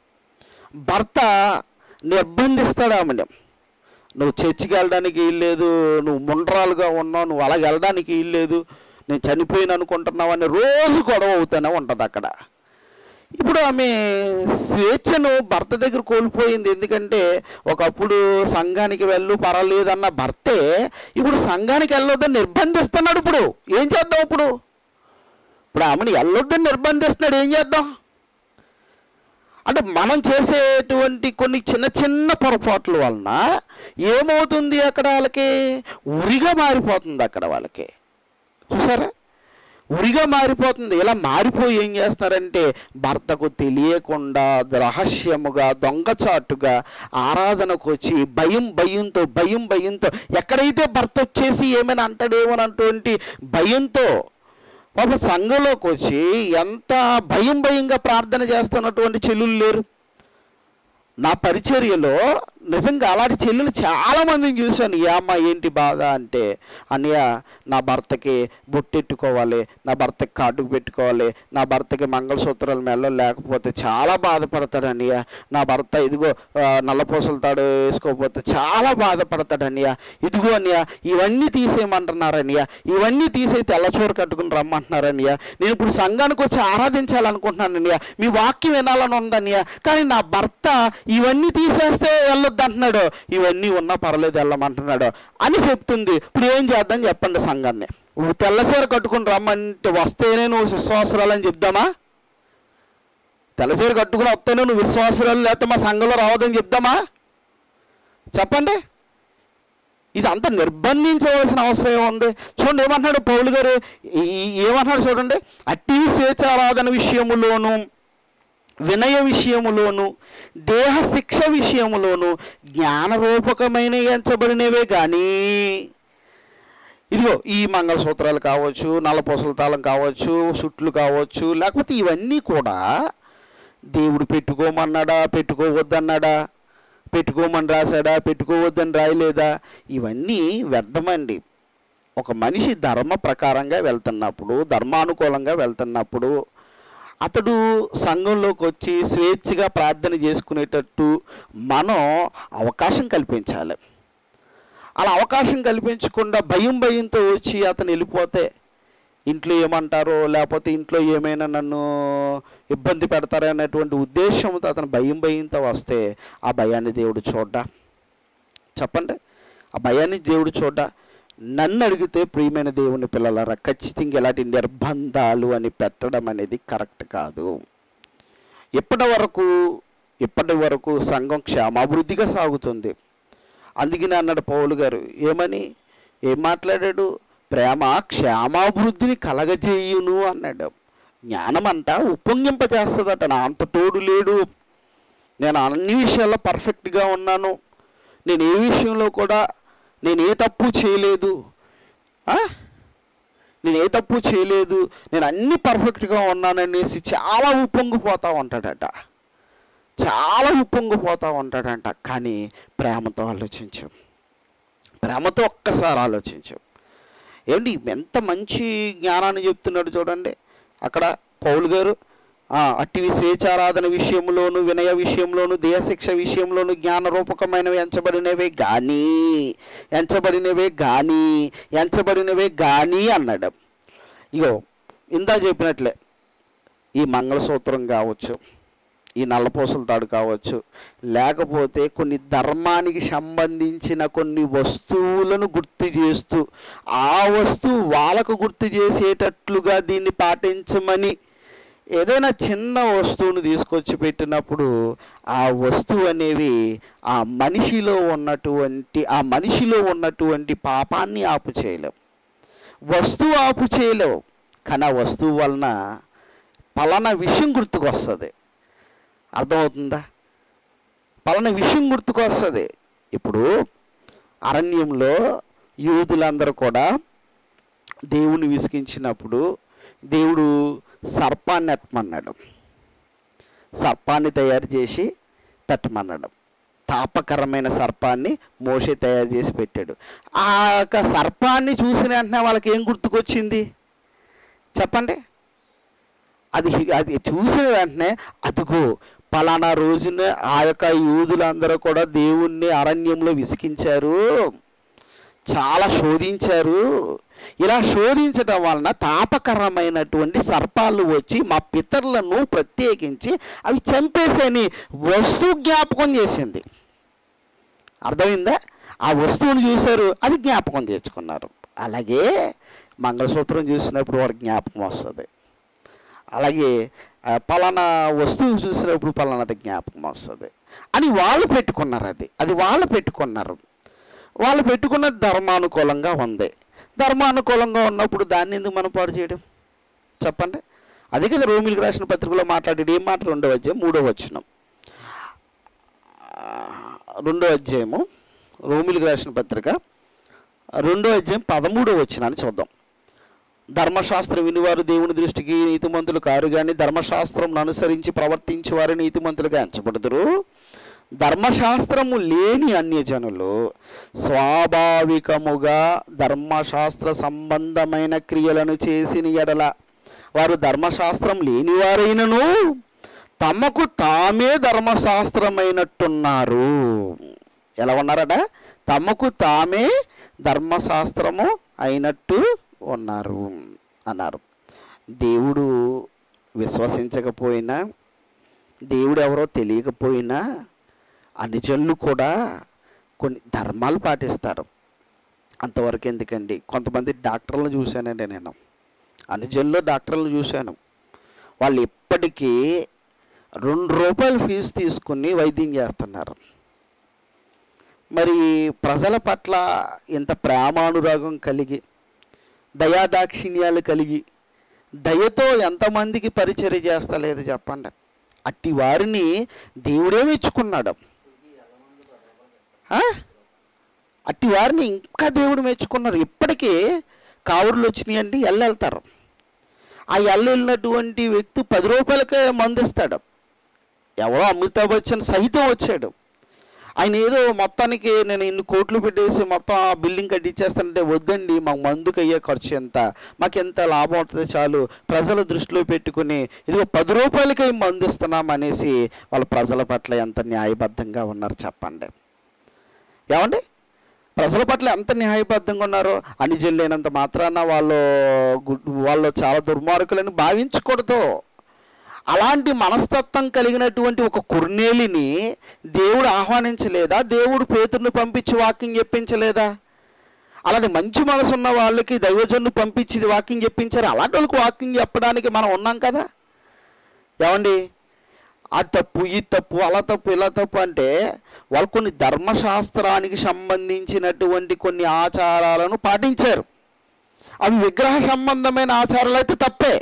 Speaker 1: భర్త నిర్బంధిస్తాడు ఆమెను నువ్వు చర్చికి వెళ్ళడానికి వీల్లేదు నువ్వు ముండ్రాలుగా ఉన్నావు నువ్వు అలాగ వెళ్ళడానికి వీల్లేదు నేను చనిపోయిన అనుకుంటున్నావు అని రోజు గొడవ అవుతూనే ఉంటుంది అక్కడ ఇప్పుడు ఆమె స్వేచ్ఛను భర్త దగ్గర కోల్పోయింది ఎందుకంటే ఒకప్పుడు సంఘానికి వెళ్ళు పర్వాలేదన్న భర్తే ఇప్పుడు సంఘానికి వెళ్ళొద్దని నిర్బంధిస్తున్నాడు ఇప్పుడు ఏం చేద్దాం ఇప్పుడు ఇప్పుడు ఆమెను వెళ్ళొద్దని నిర్బంధిస్తున్నాడు ఏం చేద్దాం అంటే మనం చేసేటువంటి కొన్ని చిన్న చిన్న పొరపాట్ల వలన ఏమవుతుంది అక్కడ వాళ్ళకి ఉరిగా మారిపోతుంది అక్కడ వాళ్ళకి చూసారా ఉరిగా మారిపోతుంది ఇలా మారిపోయి ఏం చేస్తారంటే భర్తకు తెలియకుండా రహస్యముగా దొంగచాటుగా ఆరాధనకు వచ్చి భయం భయంతో భయం భయంతో ఎక్కడైతే భర్త వచ్చేసి ఏమైనా అంటాడేమోనటువంటి భయంతో పాప సంఘంలోకి వచ్చి ఎంత భయం భయంగా ప్రార్థన చేస్తున్నటువంటి చెల్లులు లేరు నా పరిచర్యలో నిజంగా అలాంటి చెల్లెలు చాలా మందిని చూశాను ఏ అమ్మ ఏంటి బాధ అంటే అన్నయ్య నా భర్తకి బొట్టెట్టుకోవాలి నా భర్తకి కాటుకు పెట్టుకోవాలి నా భర్తకి మంగళసూత్రాలు మెల్ల లేకపోతే చాలా బాధపడతాడు అన్నయ్య నా భర్త ఇదిగో ఆ, నల్లపూసల తాడు వేసుకోకపోతే చాలా బాధపడతాడు అన్నయ్య ఇదిగో అన్నయ్య ఇవన్నీ తీసేయమంటున్నారు అన్నయ్య ఇవన్నీ తీసేయి తెల్లచూర కట్టుకుని రమ్మంటున్నారు అన్నయ్య నేను ఇప్పుడు సంఘానికి వచ్చి ఆరాధించాలనుకుంటున్నాను అన్నయ్య మీ వాక్యం వినాలని ఉందన్నయ్య కానీ నా భర్త ఇవన్నీ తీసేస్తే వెళ్ళొద్దు అంటున్నాడు ఇవన్నీ ఉన్నా పర్లేదు వెళ్ళమంటున్నాడు అని చెప్తుంది ఇప్పుడు ఏం చేద్దాం చెప్పండి సంఘాన్ని నువ్వు తెల్లసీర కట్టుకుని రమ్మంటే వస్తేనే నువ్వు విశ్వాసరాలని చెప్దామా తెల్లసీర కట్టుకుని వస్తేనే నువ్వు విశ్వాసరాలు లేకపోతే మా సంఘంలో రావద్దని చెప్దామా చెప్పండి ఇది అంత నిర్బంధించవలసిన అవసరం ఏముంది చూడండి ఏమంటున్నాడు పౌలు గారు ఈ- ఈ- ఏమంటున్నాడు చూడండి అట్టి స్వేచ్ఛారాధన విషయములోను వినయ విషయములోను దేహ శిక్ష విషయములోను జ్ఞానరూపకమైన ఎంచబడినవే కానీ ఇదిగో ఈ మంగళసూత్రాలు కావచ్చు నల్లపూసల తాళం కావచ్చు సుట్లు కావచ్చు లేకపోతే ఇవన్నీ కూడా దేవుడు పెట్టుకోమన్నాడా పెట్టుకోవద్దన్నాడా పెట్టుకోమని రాశాడా పెట్టుకోవద్దని రాయలేదా ఇవన్నీ వ్యర్థమండి ఒక మనిషి ధర్మ ప్రకారంగా వెళ్తున్నప్పుడు ధర్మానుకూలంగా వెళ్తున్నప్పుడు అతడు సంఘంలోకి వచ్చి స్వేచ్ఛగా ప్రార్థన చేసుకునేటట్టు మనం అవకాశం కల్పించాలి అలా అవకాశం కల్పించకుండా భయం భయంతో వచ్చి అతను వెళ్ళిపోతే ఇంట్లో ఏమంటారో లేకపోతే ఇంట్లో ఏమైనా నన్ను ఇబ్బంది పెడతారో అనేటువంటి ఉద్దేశంతో అతను భయం భయంతో వస్తే ఆ భయాన్ని దేవుడు చూడ్డా చెప్పండి ఆ భయాన్ని దేవుడు చూడ్డా నన్ను అడిగితే ప్రియమైన దేవుని పిల్లలారా ఖచ్చితంగా ఇలాంటి నిర్బంధాలు అని పెట్టడం అనేది కరెక్ట్ కాదు ఇప్పటి వరకు ఇప్పటి వరకు సంఘం క్షేమాభివృద్ధిగా సాగుతుంది అందుకని అన్నాడు పౌలు గారు ఏమని ఏం మాట్లాడాడు ప్రేమ క్షేమాభివృద్ధిని కలగజేయును అన్నాడు జ్ఞానం అంట ఉప్పొంగింపజేస్తుందట నా అంత తోడు లేడు నేను అన్ని విషయాల్లో పర్ఫెక్ట్గా ఉన్నాను నేను ఏ విషయంలో కూడా నేను ఏ తప్పు చేయలేదు ఆ? నేను ఏ తప్పు చేయలేదు నేను అన్ని పర్ఫెక్ట్గా ఉన్నాననేసి చాలా ఉప్పొంగిపోతా ఉంటాడట చాలా ఉప్పొంగిపోతా ఉంటాడంట కానీ ప్రేమతో ఆలోచించు ప్రేమతో ఒక్కసారి ఆలోచించు ఏంటి ఎంత మంచి జ్ఞానాన్ని చెప్తున్నాడు చూడండి అక్కడ పౌలు గారు ఆ, అట్టి స్వేచ్ఛారాధన విషయంలోను వినయ విషయంలోను దేహశిక్ష విషయంలోను జ్ఞానరూపకమైనవి ఎంచబడినవే గాని ఎంచబడినవే గాని ఎంచబడినవే గాని అన్నాడు ఇగో ఇందా చెప్పినట్లే ఈ మంగళసూత్రం కావచ్చు ఈ నల్లపూసల తాడు కావచ్చు లేకపోతే కొన్ని ధర్మానికి సంబంధించిన కొన్ని వస్తువులను గుర్తు చేస్తూ ఆ వస్తువు వాళ్ళకు గుర్తు చేసేటట్లుగా దీన్ని పాటించమని ఏదైనా చిన్న వస్తువును తీసుకొచ్చి పెట్టినప్పుడు ఆ వస్తువు అనేవి ఆ మనిషిలో ఉన్నటువంటి ఆ మనిషిలో ఉన్నటువంటి పాపాన్ని ఆపు చేయలేవు వస్తువు ఆపు చేయలేవు కానీ ఆ వస్తువు వలన పలానా విషయం గుర్తుకొస్తుంది అర్థమవుతుందా పలానా విషయం గుర్తుకొస్తుంది ఇప్పుడు అరణ్యంలో యూదులందరూ కూడా దేవుని విసిగించినప్పుడు దేవుడు సర్పాన్ని ఎట్టమన్నాడు సర్పాన్ని తయారు చేసి పెట్టమన్నాడు తాపకరమైన సర్పాన్ని మోషే తయారు చేసి పెట్టాడు ఆ యొక్క సర్పాన్ని చూసిన వెంటనే వాళ్ళకి ఏం గుర్తుకొచ్చింది చెప్పండి అది అది చూసిన వెంటనే అదిగో పలానా రోజున ఆ యొక్క యూదులందరూ కూడా దేవుణ్ణి అరణ్యంలో విసికించారు చాలా శోధించారు ఇలా శోధించడం వలన తాపకరమైనటువంటి సర్పాలు వచ్చి మా పితరులను ప్రత్యేకించి అవి చంపేసేని వస్తువు జ్ఞాపకం చేసింది అర్థమైందా ఆ వస్తువును చూశారు అది జ్ఞాపకం తెచ్చుకున్నారు అలాగే మంగళసూత్రం చూసినప్పుడు వాడు జ్ఞాపకం వస్తుంది అలాగే ఆ, పలానా వస్తువు చూసినప్పుడు పలానాది జ్ఞాపకం వస్తుంది అని వాళ్ళు పెట్టుకున్నారు అది అది వాళ్ళు పెట్టుకున్నారు వాళ్ళు పెట్టుకున్న ధర్మానుకూలంగా ఉంది ధర్మానుకూలంగా ఉన్నప్పుడు దాన్ని ఎందుకు మనం పాడు చేయడం చెప్పండి అదే కదా రోమిలకు రాసిన పత్రికలో మాట్లాడేది ఏం మాట రెండో అధ్యాయం మూడో వచ్చినాం రెండో అధ్యాయము రోమిలకు రాసిన పత్రిక రెండో అధ్యాయం పదమూడో వచ్చినాన్ని చూద్దాం ధర్మశాస్త్రం వినివారు దేవుని దృష్టికి నీతిమంతులు కారు కానీ ధర్మశాస్త్రం అనుసరించి ప్రవర్తించి వారు నీతిమంతులుగా ఎంచబడుదురు ధర్మశాస్త్రము లేని అన్యజనులు స్వాభావికముగా ధర్మశాస్త్ర సంబంధమైన క్రియలను చేసిన ఎడల వారు ధర్మశాస్త్రం లేనివారైనను తమకు తామే ధర్మశాస్త్రమైనట్టున్నారు ఎలా ఉన్నారట తమకు తామే ధర్మశాస్త్రము అయినట్టు ఉన్నారు అన్నారు దేవుడు విశ్వసించకపోయినా దేవుడు ఎవరో తెలియకపోయినా అనుజనులు కూడా కొన్ని ధర్మాలు పాటిస్తారు అంతవరకు ఎందుకండి కొంతమంది డాక్టర్లను చూశానండి నేను అనుజనుల్లో డాక్టర్లను చూశాను వాళ్ళు ఇప్పటికీ రెండు రూపాయలు ఫీజు తీసుకుని వైద్యం చేస్తున్నారు మరి ప్రజల పట్ల ఇంత ప్రేమానురాగం కలిగి దయాదాక్షిణ్యాలు కలిగి దయతో ఎంతమందికి పరిచర్య చేస్తలేదు చెప్పండి అట్టి వారిని దేవుడే మెచ్చుకున్నాడు ఆ? అట్టి వారిని ఇంకా దేవుడు మెచ్చుకున్నారు ఇప్పటికీ కావురులు వచ్చినాయండి ఎల్లు వెళ్తారు ఆ ఎల్లు వెళ్ళినటువంటి వ్యక్తి పది రూపాయలకే మందు ఇస్తాడు ఎవరో అమితాబ్ బచ్చన్ సహితం వచ్చాడు ఆయన ఏదో మొత్తానికి నేను ఇన్ని కోట్లు పెట్టేసి మొత్తం ఆ బిల్డింగ్ కట్టించేస్తానంటే వద్దండి మాకు మందుకు అయ్యే ఖర్చు ఎంత మాకు ఎంత లాభం అవుతుంది చాలు ప్రజల దృష్టిలో పెట్టుకుని ఇదిగో పది రూపాయలకే ఈ మందు ఇస్తున్నాం అనేసి వాళ్ళ ప్రజల పట్ల ఎంత న్యాయబద్ధంగా ఉన్నారు చెప్పండి ఏమండి ప్రజల పట్ల ఎంత న్యాయబద్ధంగా ఉన్నారో అనిజం లేనంత మాత్రాన వాళ్ళు గుడ్- వాళ్ళు చాలా దుర్మార్గులని భావించకూడదు అలాంటి మనస్తత్వం కలిగినటువంటి ఒక కుర్నేలిని దేవుడు ఆహ్వానించలేదా దేవుడు పేతుర్ని పంపించి వాక్యం చెప్పించలేదా అలాంటి మంచి మనసు ఉన్న వాళ్ళకి దైవజన్ను పంపించి వాక్యం చెప్పించారు అలాంటి వాళ్ళకి వాక్యం చెప్పడానికి మనం ఉన్నాం కదా ఏమండి ఆ తప్పు ఈ తప్పు అలా తప్పు ఇలా తప్పు అంటే వాళ్ళు కొన్ని ధర్మశాస్త్రానికి సంబంధించినటువంటి కొన్ని ఆచారాలను పాటించారు అవి విగ్రహ సంబంధమైన ఆచారాలు అయితే తప్పే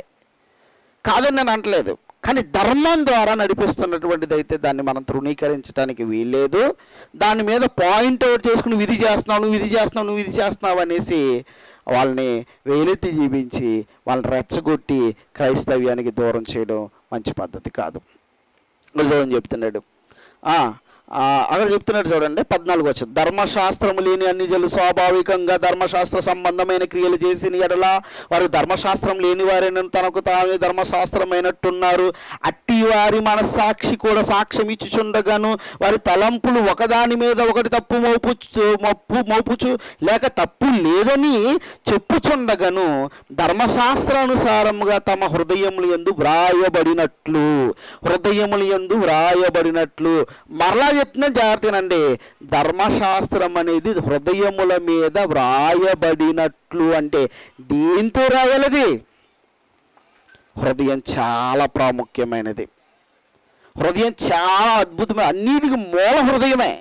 Speaker 1: కాదని నేను అంటలేదు కానీ ధర్మం ద్వారా నడిపిస్తున్నటువంటిది అయితే దాన్ని మనం తృణీకరించడానికి వీల్లేదు దాని మీద పాయింట్ అవుట్ చేసుకుని విధి చేస్తున్నావు నువ్వు విధి చేస్తున్నావు నువ్వు విధి చేస్తున్నావు అనేసి వాళ్ళని వేలెత్తి జీవించి వాళ్ళని రెచ్చగొట్టి క్రైస్తవ్యానికి దూరం చేయడం మంచి పద్ధతి కాదు చూడని చెప్తున్నాడు ఆ, ఆ, అక్కడ చెప్తున్నాడు చూడండి పద్నాలుగు వచ్చి ధర్మశాస్త్రము లేని అన్ని జలు స్వాభావికంగా ధర్మశాస్త్ర సంబంధమైన క్రియలు చేసిన ఎడల వారు ధర్మశాస్త్రం లేని వారిని తనకు తామే ధర్మశాస్త్రమైనట్టున్నారు అట్టి వారి మనస్సాక్షి కూడా సాక్ష్యం ఇచ్చుచుండగాను వారి తలంపులు ఒకదాని మీద ఒకటి తప్పు మోపుచు మప్పు మోపుచు లేక తప్పు లేదని చెప్పుచుండగను ధర్మశాస్త్రానుసారముగా తమ హృదయములు ఎందు వ్రాయబడినట్లు హృదయములు ఎందు వ్రాయబడినట్లు మరలా చెప్తున్న జాగ్రత్తనండి ధర్మశాస్త్రం అనేది హృదయముల మీద వ్రాయబడినట్లు అంటే దేంతో రాయాలది హృదయం చాలా ప్రాముఖ్యమైనది హృదయం చాలా అద్భుతమైన అన్నిటికీ మూల హృదయమే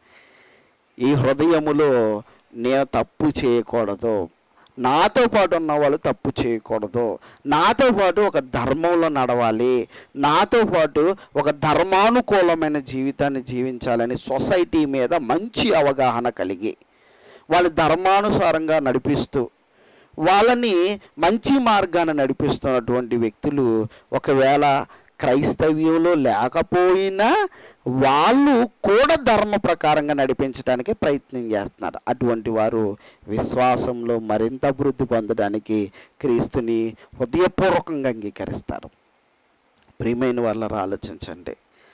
Speaker 1: ఈ హృదయములో నేను తప్పు చేయకూడదు నాతో పాటు ఉన్న వాళ్ళు తప్పు చేయకూడదు నాతో పాటు ఒక ధర్మంలో నడవాలి నాతో పాటు ఒక ధర్మానుకూలమైన జీవితాన్ని జీవించాలని సొసైటీ మీద మంచి అవగాహన కలిగి వాళ్ళ ధర్మానుసారంగా నడిపిస్తూ వాళ్ళని మంచి మార్గాన్ని నడిపిస్తున్నటువంటి వ్యక్తులు ఒకవేళ క్రైస్తవ్యంలో లేకపోయినా వాళ్ళు కూడా ధర్మ ప్రకారంగా నడిపించడానికి ప్రయత్నం చేస్తున్నారు అటువంటి వారు విశ్వాసంలో మరింత అభివృద్ధి పొందడానికి క్రీస్తుని హృదయపూర్వకంగా అంగీకరిస్తారు ప్రియమైన వాళ్ళ ఆలోచించండి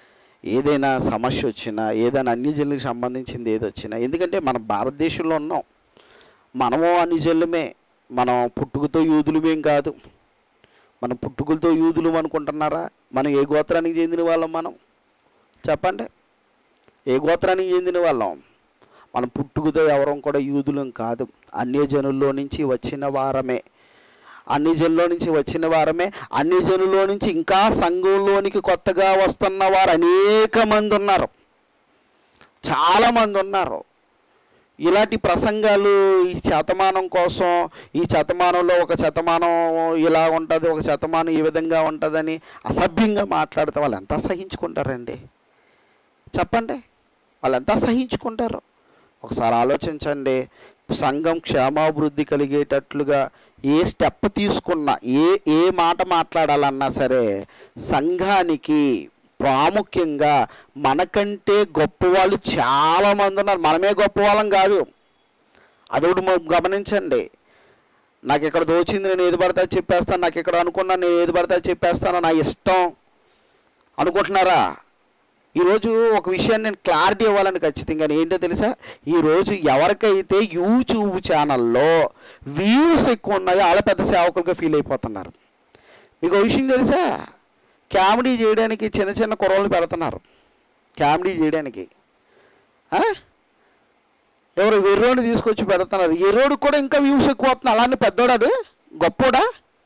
Speaker 1: ఏదైనా సమస్య వచ్చినా ఏదైనా అన్యజనులకు సంబంధించింది ఏది వచ్చినా ఎందుకంటే మన భారతదేశంలో ఉన్నాం మనము అన్యజనులమే మనం పుట్టుకతో యూదులమేం కాదు మనం పుట్టుకలతో యూదులు అనుకుంటున్నారా మనం ఏ గోత్రానికి చెందిన వాళ్ళం మనం చెప్పండి ఏ గోత్రానికి చెందిన వాళ్ళం మనం పుట్టుకతో ఎవరం కూడా యూదులం కాదు అన్యజనుల్లో నుంచి వచ్చిన వారమే అన్ని జనుల్లో నుంచి వచ్చిన వారమే అన్ని జనుల్లో నుంచి ఇంకా సంఘంలోనికి కొత్తగా వస్తున్న వారు అనేక మంది ఉన్నారు చాలా మంది ఉన్నారు ఇలాంటి ప్రసంగాలు ఈ శతమానం కోసం ఈ శతమానంలో ఒక శతమానం ఇలా ఉంటుంది ఒక శతమానం ఈ విధంగా ఉంటుందని అసభ్యంగా మాట్లాడితే వాళ్ళు ఎంత సహించుకుంటారండి చెప్పండి వాళ్ళు ఎంత సహించుకుంటారు ఒకసారి ఆలోచించండి సంఘం క్షేమాభివృద్ధి కలిగేటట్లుగా ఏ స్టెప్ తీసుకున్నా ఏ ఏ మాట మాట్లాడాలన్నా సరే సంఘానికి ప్రాముఖ్యంగా మనకంటే గొప్పవాళ్ళు చాలా మంది ఉన్నారు మనమే గొప్పవాళ్ళం కాదు అదొకటి మనం గమనించండి నాకు ఇక్కడ దోచింది నేను ఏది పడితే అది చెప్పేస్తాను నాకు ఇక్కడ అనుకున్నా నేను ఏది పడితే అది చెప్పేస్తాను నా ఇష్టం అనుకుంటున్నారా ఈరోజు ఒక విషయాన్ని నేను క్లారిటీ ఇవ్వాలని ఖచ్చితంగా ఏంటో తెలుసా ఈరోజు ఎవరికైతే యూట్యూబ్ ఛానల్లో వ్యూస్ ఎక్కువ ఉన్నాయో వాళ్ళ పెద్ద సేవకులుగా ఫీల్ అయిపోతున్నారు మీకు ఒక విషయం తెలుసా కామెడీ చేయడానికి చిన్న చిన్న కుర్రలు పెడుతున్నారు కామెడీ చేయడానికి ఆ? ఎవరు వెర్రోని తీసుకొచ్చి పెడుతున్నారు ఎర్రోడు కూడా ఇంకా వ్యూస్ ఎక్కువ వస్తున్నాయి అలానే పెద్దోడాడు గొప్పోడా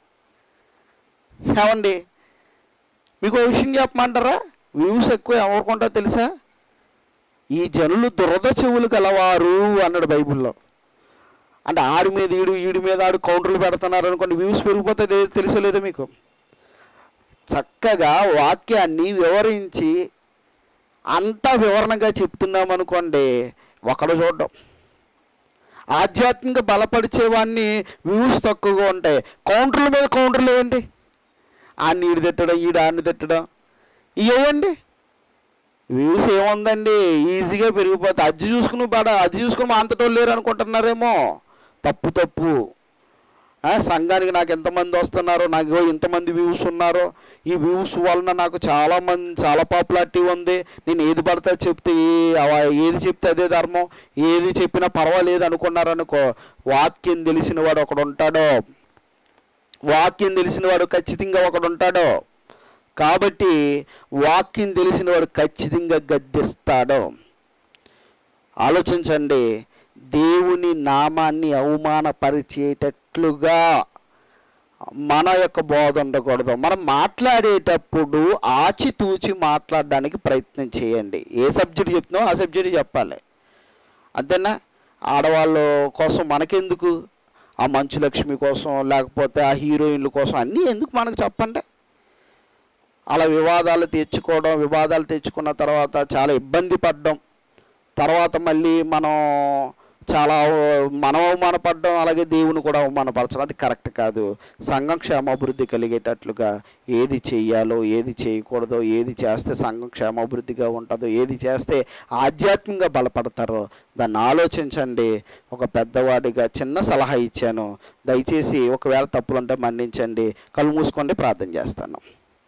Speaker 1: ఏమండి మీకు ఒక విషయం చెప్పమంటారా వ్యూస్ ఎక్కువ ఎవరికుంటా తెలుసా ఈ జనులు దురద చెవులు గలవారు అన్నాడు బైబిల్లో అంటే ఆడి మీద ఈడు ఈడి మీద ఆడు కౌంటర్లు పెడుతున్నారు అనుకోండి వ్యూస్ పెరిగిపోతే తె- తెలుసో లేదో మీకు చక్కగా వాక్యాన్ని వివరించి అంత వివరణగా చెప్తున్నాం అనుకోండి ఒకడు చూడడం ఆధ్యాత్మిక బలపరిచేవాడిని వ్యూస్ తక్కువగా ఉంటాయి కౌంటర్ల మీద కౌంటర్లు ఏంటి ఆడిని ఈడు తిట్టడం ఈడు ఆడిని తిట్టడం ఇవ్వండి వ్యూస్ ఏముందండి ఈజీగా పెరిగిపోతాయి అది చూసుకుని పడ అది చూసుకుని మా అంతటోళ్ళు లేరు అనుకుంటున్నారేమో తప్పు తప్పు ఆ, సంఘానికి నాకు ఎంతమంది వస్తున్నారో నాకు ఇగో ఇంతమంది వ్యూస్ ఉన్నారో ఈ వ్యూస్ వలన నాకు చాలా మంది చాలా పాపులారిటీ ఉంది నేను ఏది పడితే అది చెప్తే ఏ- అవ- ఏది చెప్తే అదే ధర్మం ఏది చెప్పినా పర్వాలేదు అనుకున్నారనుకో వాక్యం తెలిసిన వాడు ఒకడు ఉంటాడో వాక్యం తెలిసిన వాడు ఖచ్చితంగా ఒకడు ఉంటాడో కాబట్టి వాక్యం తెలిసిన వాడు ఖచ్చితంగా గద్దిస్తాడు ఆలోచించండి దేవుని నామాన్ని అవమానపరిచేటట్లుగా మన యొక్క బోధ ఉండకూడదు మనం మాట్లాడేటప్పుడు ఆచితూచి మాట్లాడడానికి ప్రయత్నం చేయండి ఏ సబ్జెక్ట్ చెప్తున్నామో ఆ సబ్జెక్ట్ చెప్పాలి అంతేనా ఆడవాళ్ళ కోసం మనకెందుకు ఆ మంచు లక్ష్మి కోసం లేకపోతే ఆ హీరోయిన్ల కోసం అన్నీ ఎందుకు మనకు చెప్పండి అలా వివాదాలు తెచ్చుకోవడం వివాదాలు తెచ్చుకున్న తర్వాత చాలా ఇబ్బంది పడడం తర్వాత మళ్ళీ మనం చాలా మనం అవమానపడడం అలాగే దేవుని కూడా అవమానపరచడం అది కరెక్ట్ కాదు సంఘం క్షేమాభివృద్ధి కలిగేటట్లుగా ఏది చెయ్యాలో ఏది చేయకూడదో ఏది చేస్తే సంఘం క్షేమాభివృద్ధిగా ఉంటుందో ఏది చేస్తే ఆధ్యాత్మికంగా బలపడతారో దాన్ని ఆలోచించండి ఒక పెద్దవాడిగా చిన్న సలహా ఇచ్చాను దయచేసి ఒకవేళ తప్పులుంటే మన్నించండి కళ్ళు మూసుకోండి ప్రార్థన చేస్తాను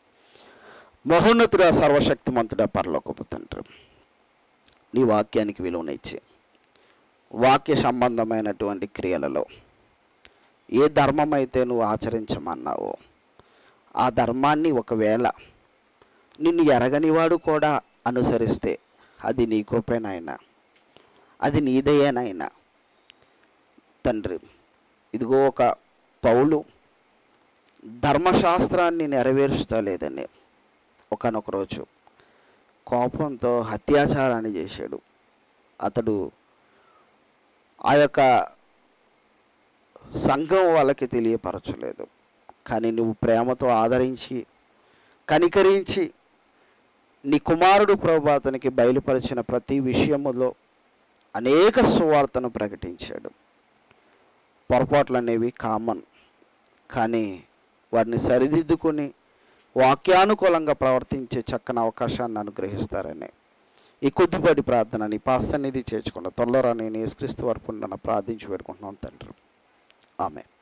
Speaker 1: మహోన్నతుడా సర్వశక్తిమంతుడా పరలోకపు తండ్రి నీ వాక్యానికి విలువనిచ్చి వాక్య సంబంధమైనటువంటి క్రియలలో ఏ ధర్మం అయితే నువ్వు ఆచరించమన్నావో ఆ ధర్మాన్ని ఒకవేళ నిన్ను ఎరగనివాడు కూడా అనుసరిస్తే అది నీ కృపేనాయనా అది నీదయేనాయనా తండ్రి ఇదిగో ఒక పౌలు ధర్మశాస్త్రాన్ని నెరవేర్చుతలేదని ఒకనొక రోజు కోపంతో అత్యాచారాన్ని చేశాడు అతడు ఆ యొక్క సంఘం వాళ్ళకి తెలియపరచలేదు కానీ నువ్వు ప్రేమతో ఆదరించి కనికరించి నీ కుమారుడు ప్రభు అతనికి బయలుపరిచిన ప్రతి విషయములో అనేక సువార్తను ప్రకటించాడు పొరపాట్లు అనేవి కామన్ కానీ వారిని సరిదిద్దుకొని వాక్యానుకూలంగా ప్రవర్తించే చక్కని అవకాశాన్ని అనుగ్రహిస్తారని ఈ కొద్దిపాటి ప్రార్థన నీ పాసన్నిధి చేర్చుకున్న తొందరగా నేను యేసుక్రీస్తు వరకు ప్రార్థించి వేడుకుంటున్నాను తండ్రి ఆమె